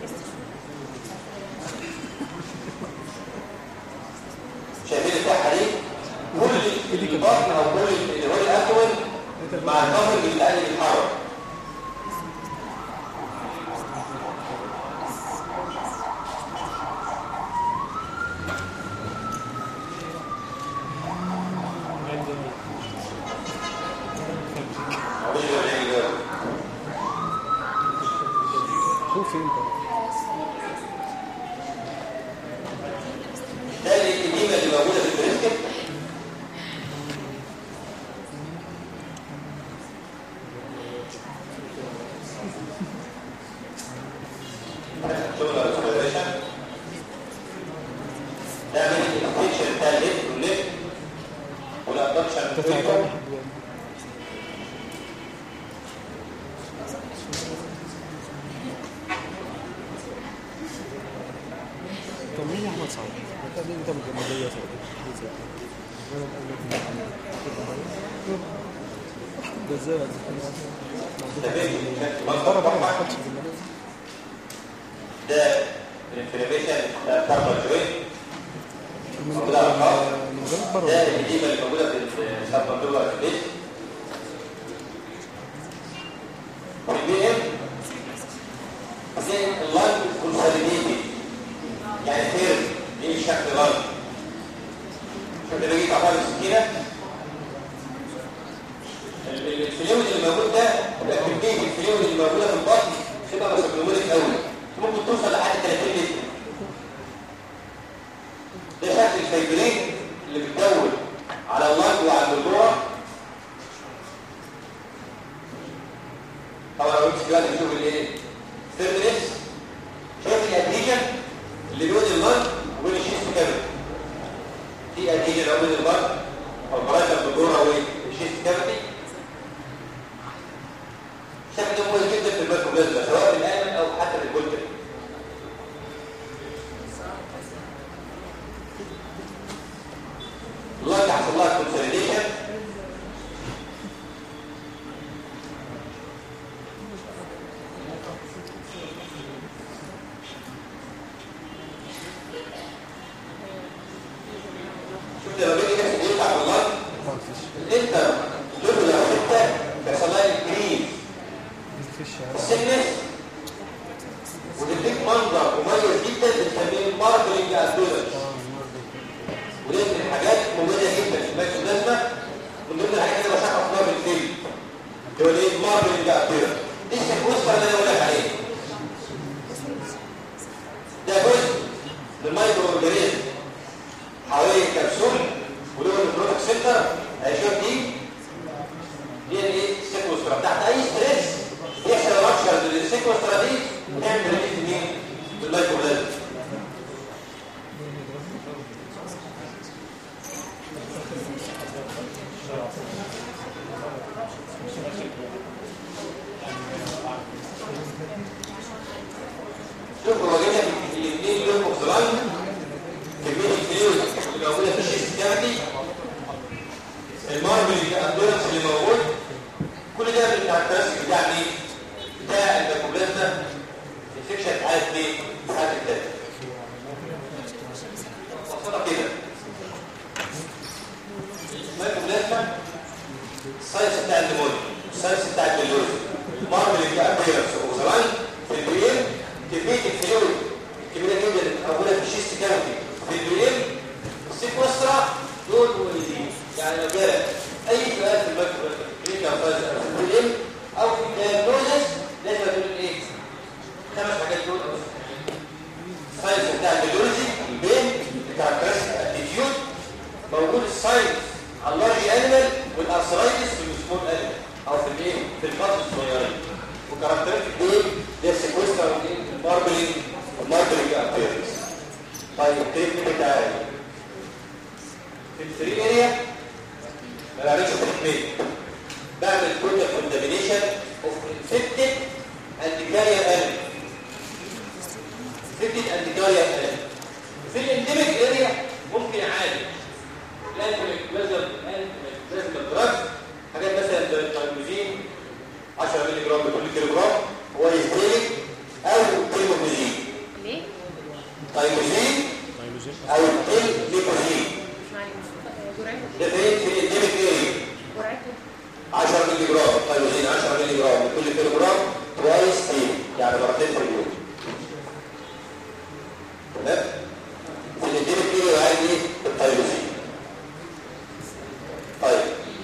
[SPEAKER 1] شايفين التحه دي كل البطن او كل اللي هو الابدومن مع الكفر اللي قال بيتحرك معلش ده بيعمل كده.
[SPEAKER 2] هو فين بقى؟
[SPEAKER 1] ده الإديمة اللي موجودة في البريسكت شغل الريسبيريشن ده من الانفكشن بتاع الليف والليف والابدكشن
[SPEAKER 2] انت تعبان لحد دلوقتي طب مين يا احمد سعد؟ انت مين انت مجمدية تقريبا انا مقلب ده ازاي بره بقى ما اخدش بالله
[SPEAKER 1] ده الانفلاميشن بتاع الكاربون جوينت
[SPEAKER 2] من
[SPEAKER 1] موجودة على الخط.
[SPEAKER 2] من جنب بره
[SPEAKER 1] ده
[SPEAKER 2] ولا جوه؟
[SPEAKER 1] الإديمة اللي موجودة في السبمنتولار سبيس والبي ام زي اللانج كونسوليديتد يعني خير دي شكل لانج شوف لما يجي تعطيها بالسكينة ال- ال- الفلويد اللي موجود ده يبقى كمية الفلويد اللي موجودة في البطن تبقى مسكلوموليك قوي ممكن توصل لحد 30 لتر ده شكل الفيبرين اللي بتدور على اللنج وعلى الجذوع طبعا لو امسك دلوقتي نشوف الايه ثيرمينس شايف الاديجن اللي بين اللنج وبين الشيست كامل في اديجن او بين اللنج او البرايتر الجذوع والشيست كامل شكل مهم جدا في الميكروبلازما سواء في الايمن او حتى في الجلد الله يحصل لها كونسوليديشن شفت لما بيجي نفسه بيطلع في الله
[SPEAKER 2] ما فيش
[SPEAKER 1] الانتر دول لو حته بيحصل لها انكريز
[SPEAKER 2] مفيش
[SPEAKER 1] السكنس وتديك منظر مميز جدا بنسميه ماربلنج ادولنس ودي من الحاجات مميزه جدا في الماكسوبلازما من ضمن الحاجات اللي بشرحها في نوع الفيلم اللي هو الايه ماربلنج ادولنس دي السيكوستر اللي انا بقول لك عليه ده جزء من المايكرو اورجانيزم حوالين الكبسول واللي هو البروتك سنتر هيشوف دي دي الايه السيكوسترا تحت اي ستريس يحصل رابشر للسيكوسترا دي وتعمل ريليز مين بالمايكروبلازما شوف هو جايب لك الاثنين دول مخزران كميه الفلويد اللي موجوده في الشيست كافيتي الماربل الاندورنس اللي موجود كل ده من الكاركترستيك بتاع مين؟ بتاع الميكروبلازما الانفكشن بتاعت مين؟ بتاعت الدم وصلنا كده الميكروبلازما الساينس بتاع النمونيا الساينس بتاع البلوز ماربل الابيرنس اوزران في البرين كميه الفلويد الكبيره جدا اللي موجوده في الشيست كافيتي في البرين السيكوسترا دول مولدين يعني لو جالك اي سؤال في الميكروبلازما كلينيكال ساينس او في البرين او في الدياجنوزس لازم تقول ايه؟ خمس حاجات دول الساينس بتاع البيولوجي البين الكاركترستيك اتيتيود موجود الساينس على اللارج انيمال والارثرايتس في السمول انيمال او في الايه في القطر الصغيرين وكاركترستيك ايه التريتمنت بتاعي في الفري اريا ما بعملش تريتمنت بعمل كل كونتامينيشن اوف انفكتد اند كارير انيمال انفكتد اند كارير انيمال في الانديميك اريا ممكن عادي لازم لازم لازم الدراج حاجات مثلا زي التايموزين 10 مللي جرام لكل كيلو جرام هو يستهلك او كيلوموزين
[SPEAKER 4] ليه؟
[SPEAKER 1] تايموزين
[SPEAKER 3] نيتروجين
[SPEAKER 1] او الكيلوموزين
[SPEAKER 4] مش معلش جرعته
[SPEAKER 1] ده فين في الانديميك اريا
[SPEAKER 4] جرعته
[SPEAKER 1] 10 مللي جرام تايروزين 10 مللي جرام لكل كيلو جرام توايس دي يعني مرتين في اليوم تمام في الانديميك اريا عايز ايه التايروزين طيب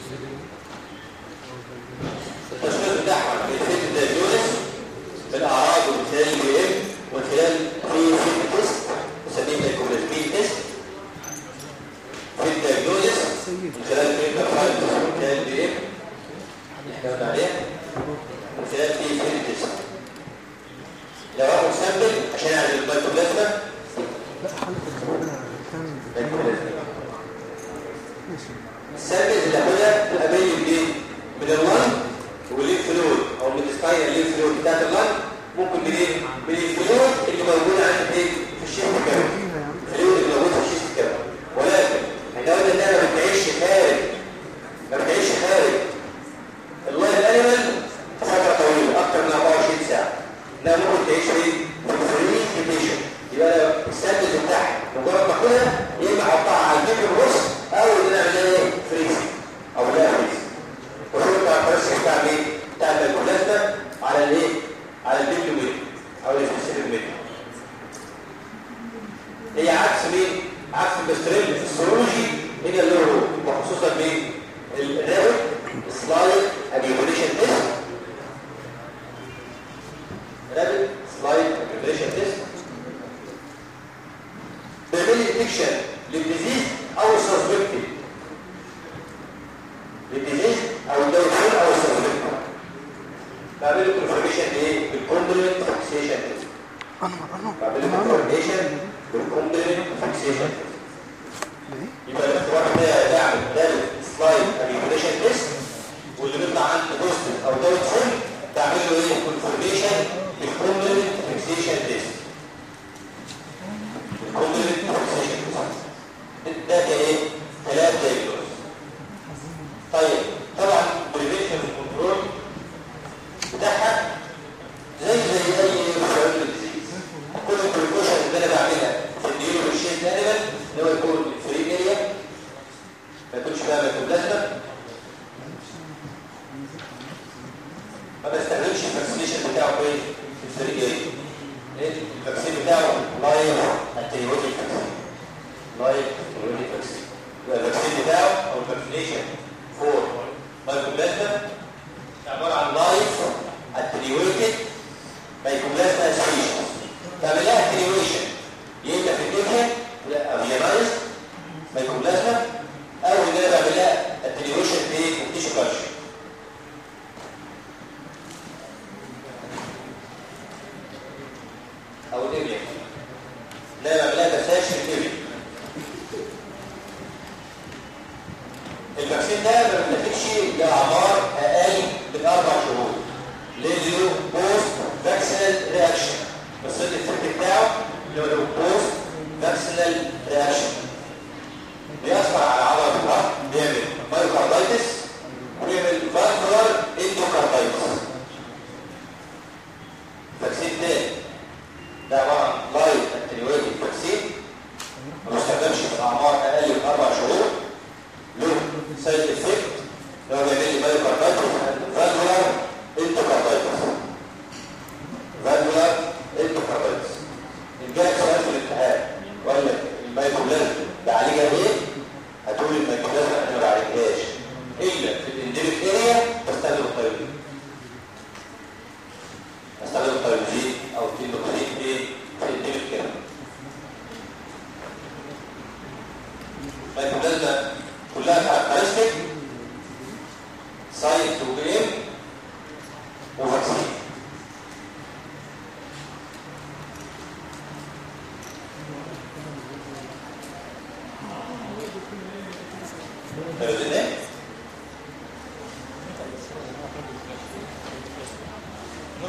[SPEAKER 1] التشخيص بتاعها من خلال الدايجنوز بالاعراض ومن خلال البي ام ومن خلال بري فيت تيست نسميه الكوبلازمين تيست في الدايجنوز من خلال كلينيكال فايل من خلال البي ام اللي احنا قلنا عليها من خلال في فيت تيست لو اخد سامبل عشان اعمل الميكروبلازما
[SPEAKER 2] لا حلقة الزبادة كان
[SPEAKER 1] ميكروبلازما
[SPEAKER 2] ماشي
[SPEAKER 1] السامبلز اللي هاخدها تبقى بين الاثنين من اللنج والليف فلويد او من السباينال الليف فلويد بتاعت اللنج ممكن من ايه؟ من الفلويد اللي موجود عندك ايه؟ في الشيست كمان
[SPEAKER 2] فيها يا عم
[SPEAKER 1] الفلويد اللي موجود في الشيست كمان ولكن احنا قلنا انها ما بتعيش خارج ما بتعيش خارج اللايف انيمال فتره طويله اكتر من 24 ساعه انها ممكن تعيش ايه؟ في فري كونديشن يبقى أنا السامبلز بتاعها مجرد ما اخدها يا اما احطها على الفيبر بص او ان انا اعمل لها ايه؟ فريز او لا فريز وشوف بتاع الكراسي بتاع مين؟ بتاع البلازما على الايه؟ على البيبلومين او السبيسيفيك مين هي عكس مين؟ عكس البستريل السيرولوجي هي اللي هو وخصوصا مين؟ الرابط سلايد اجيبوليشن تيست رابط سلايد اجيبوليشن تيست بيعمل لي ديتكشن للديزيز او السسبكتد للديزيز او الدوتفول او السسبكتد بعمل له كونفرميشن ايه؟ بالكومبلمنت فيكسيشن تيست
[SPEAKER 2] انا انا
[SPEAKER 1] بعمل له
[SPEAKER 2] انا
[SPEAKER 1] كونفرميشن بالكومبلمنت فيكسيشن
[SPEAKER 2] ليه؟
[SPEAKER 1] يبقى الاختبار ده يعمل ده سلايد ريجوليشن تيست واللي بيطلع عنده بوزيتيف او داوت فول تعمل له ايه كونفرميشن بالكومبلمنت فيكسيشن تيست الكومبلمنت فيكسيشن تيست ده كايه ثلاث دايجنوز طيب طبعا بريفنشن كنترول بتاعها زي زي اي ريفيرال ديزيز كل البريكوشن اللي انا بعملها في الديون والشيت انيمال اللي هو يكون فري اريا ما يكونش فيها ميكروبلازما ما بستخدمش الفاكسينيشن بتاعه فين في الفري اريا لان الفاكسين بتاعه لايف انتيبيوتيك فاكسين لايف انتيبيوتيك فاكسين يبقى الفاكسين بتاعه او الفاكسينيشن فور مايكروبلازما عباره عن لايف اتنيويتد مايكروبلازما سبيشيز تعمل لها اتنيويشن يا اما في الدنيا لا افيانايز مايكروبلازما او ان انا بعمل لها اتنيويشن في التيشو كالشر او الابيا لا بعمل لها مساج في الابيا الفاكسين ده ما بنتفقش لاعمار اقل من اربع شهور ليه بوست فاكسينال رياكشن بس الافكت بتاعه اللي هو بوست فاكسينال رياكشن بيأثر على عضلة الهارت بيعمل مايوكاردايتس وبيعمل فالفولار اندوكاردايتس فاكسين تاني ده عبارة عن لايف اتنيويتد فاكسين ما بيستخدمش في اعمار اقل من اربع شهور له سايد افكت اللي هو بيعمل لي مايوكاردايتس فالفولار اندوكاردايتس فالفولار اندوكاردايتس الجاي سؤال في الامتحان وقال لك المايكروبلازما بعالجها بايه؟ هتقول المايكروبلازما انا ما بعالجهاش الا في الانديميك اريا بستخدم الطيروزين بستخدم الطيروزين او التيلوكسين في في الانديميك اريا المايكروبلازما كلها كاركترستيك سايت وبيم وفاكسين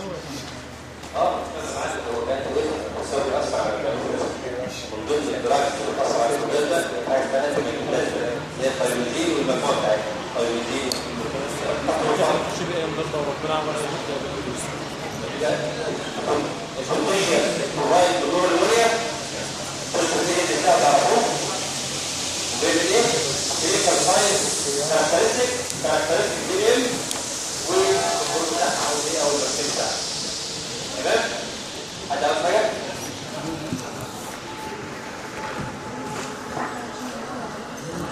[SPEAKER 1] اه بس معاك هو كان كويس بس هو بيأثر على الكلام من ضمن الدراعات اللي بتأثر على الكلام ده حاجه ثانيه من الكلام هي الثايرويدين والمجموعه بتاعتها الثايرويدين
[SPEAKER 3] شبه ايه النهارده وربنا عمل
[SPEAKER 1] الفوتوشيا بروفايد بدور الوريا الفوتوشيا اللي بتاعت على طول وبين ايه؟ كلينيكال ساينس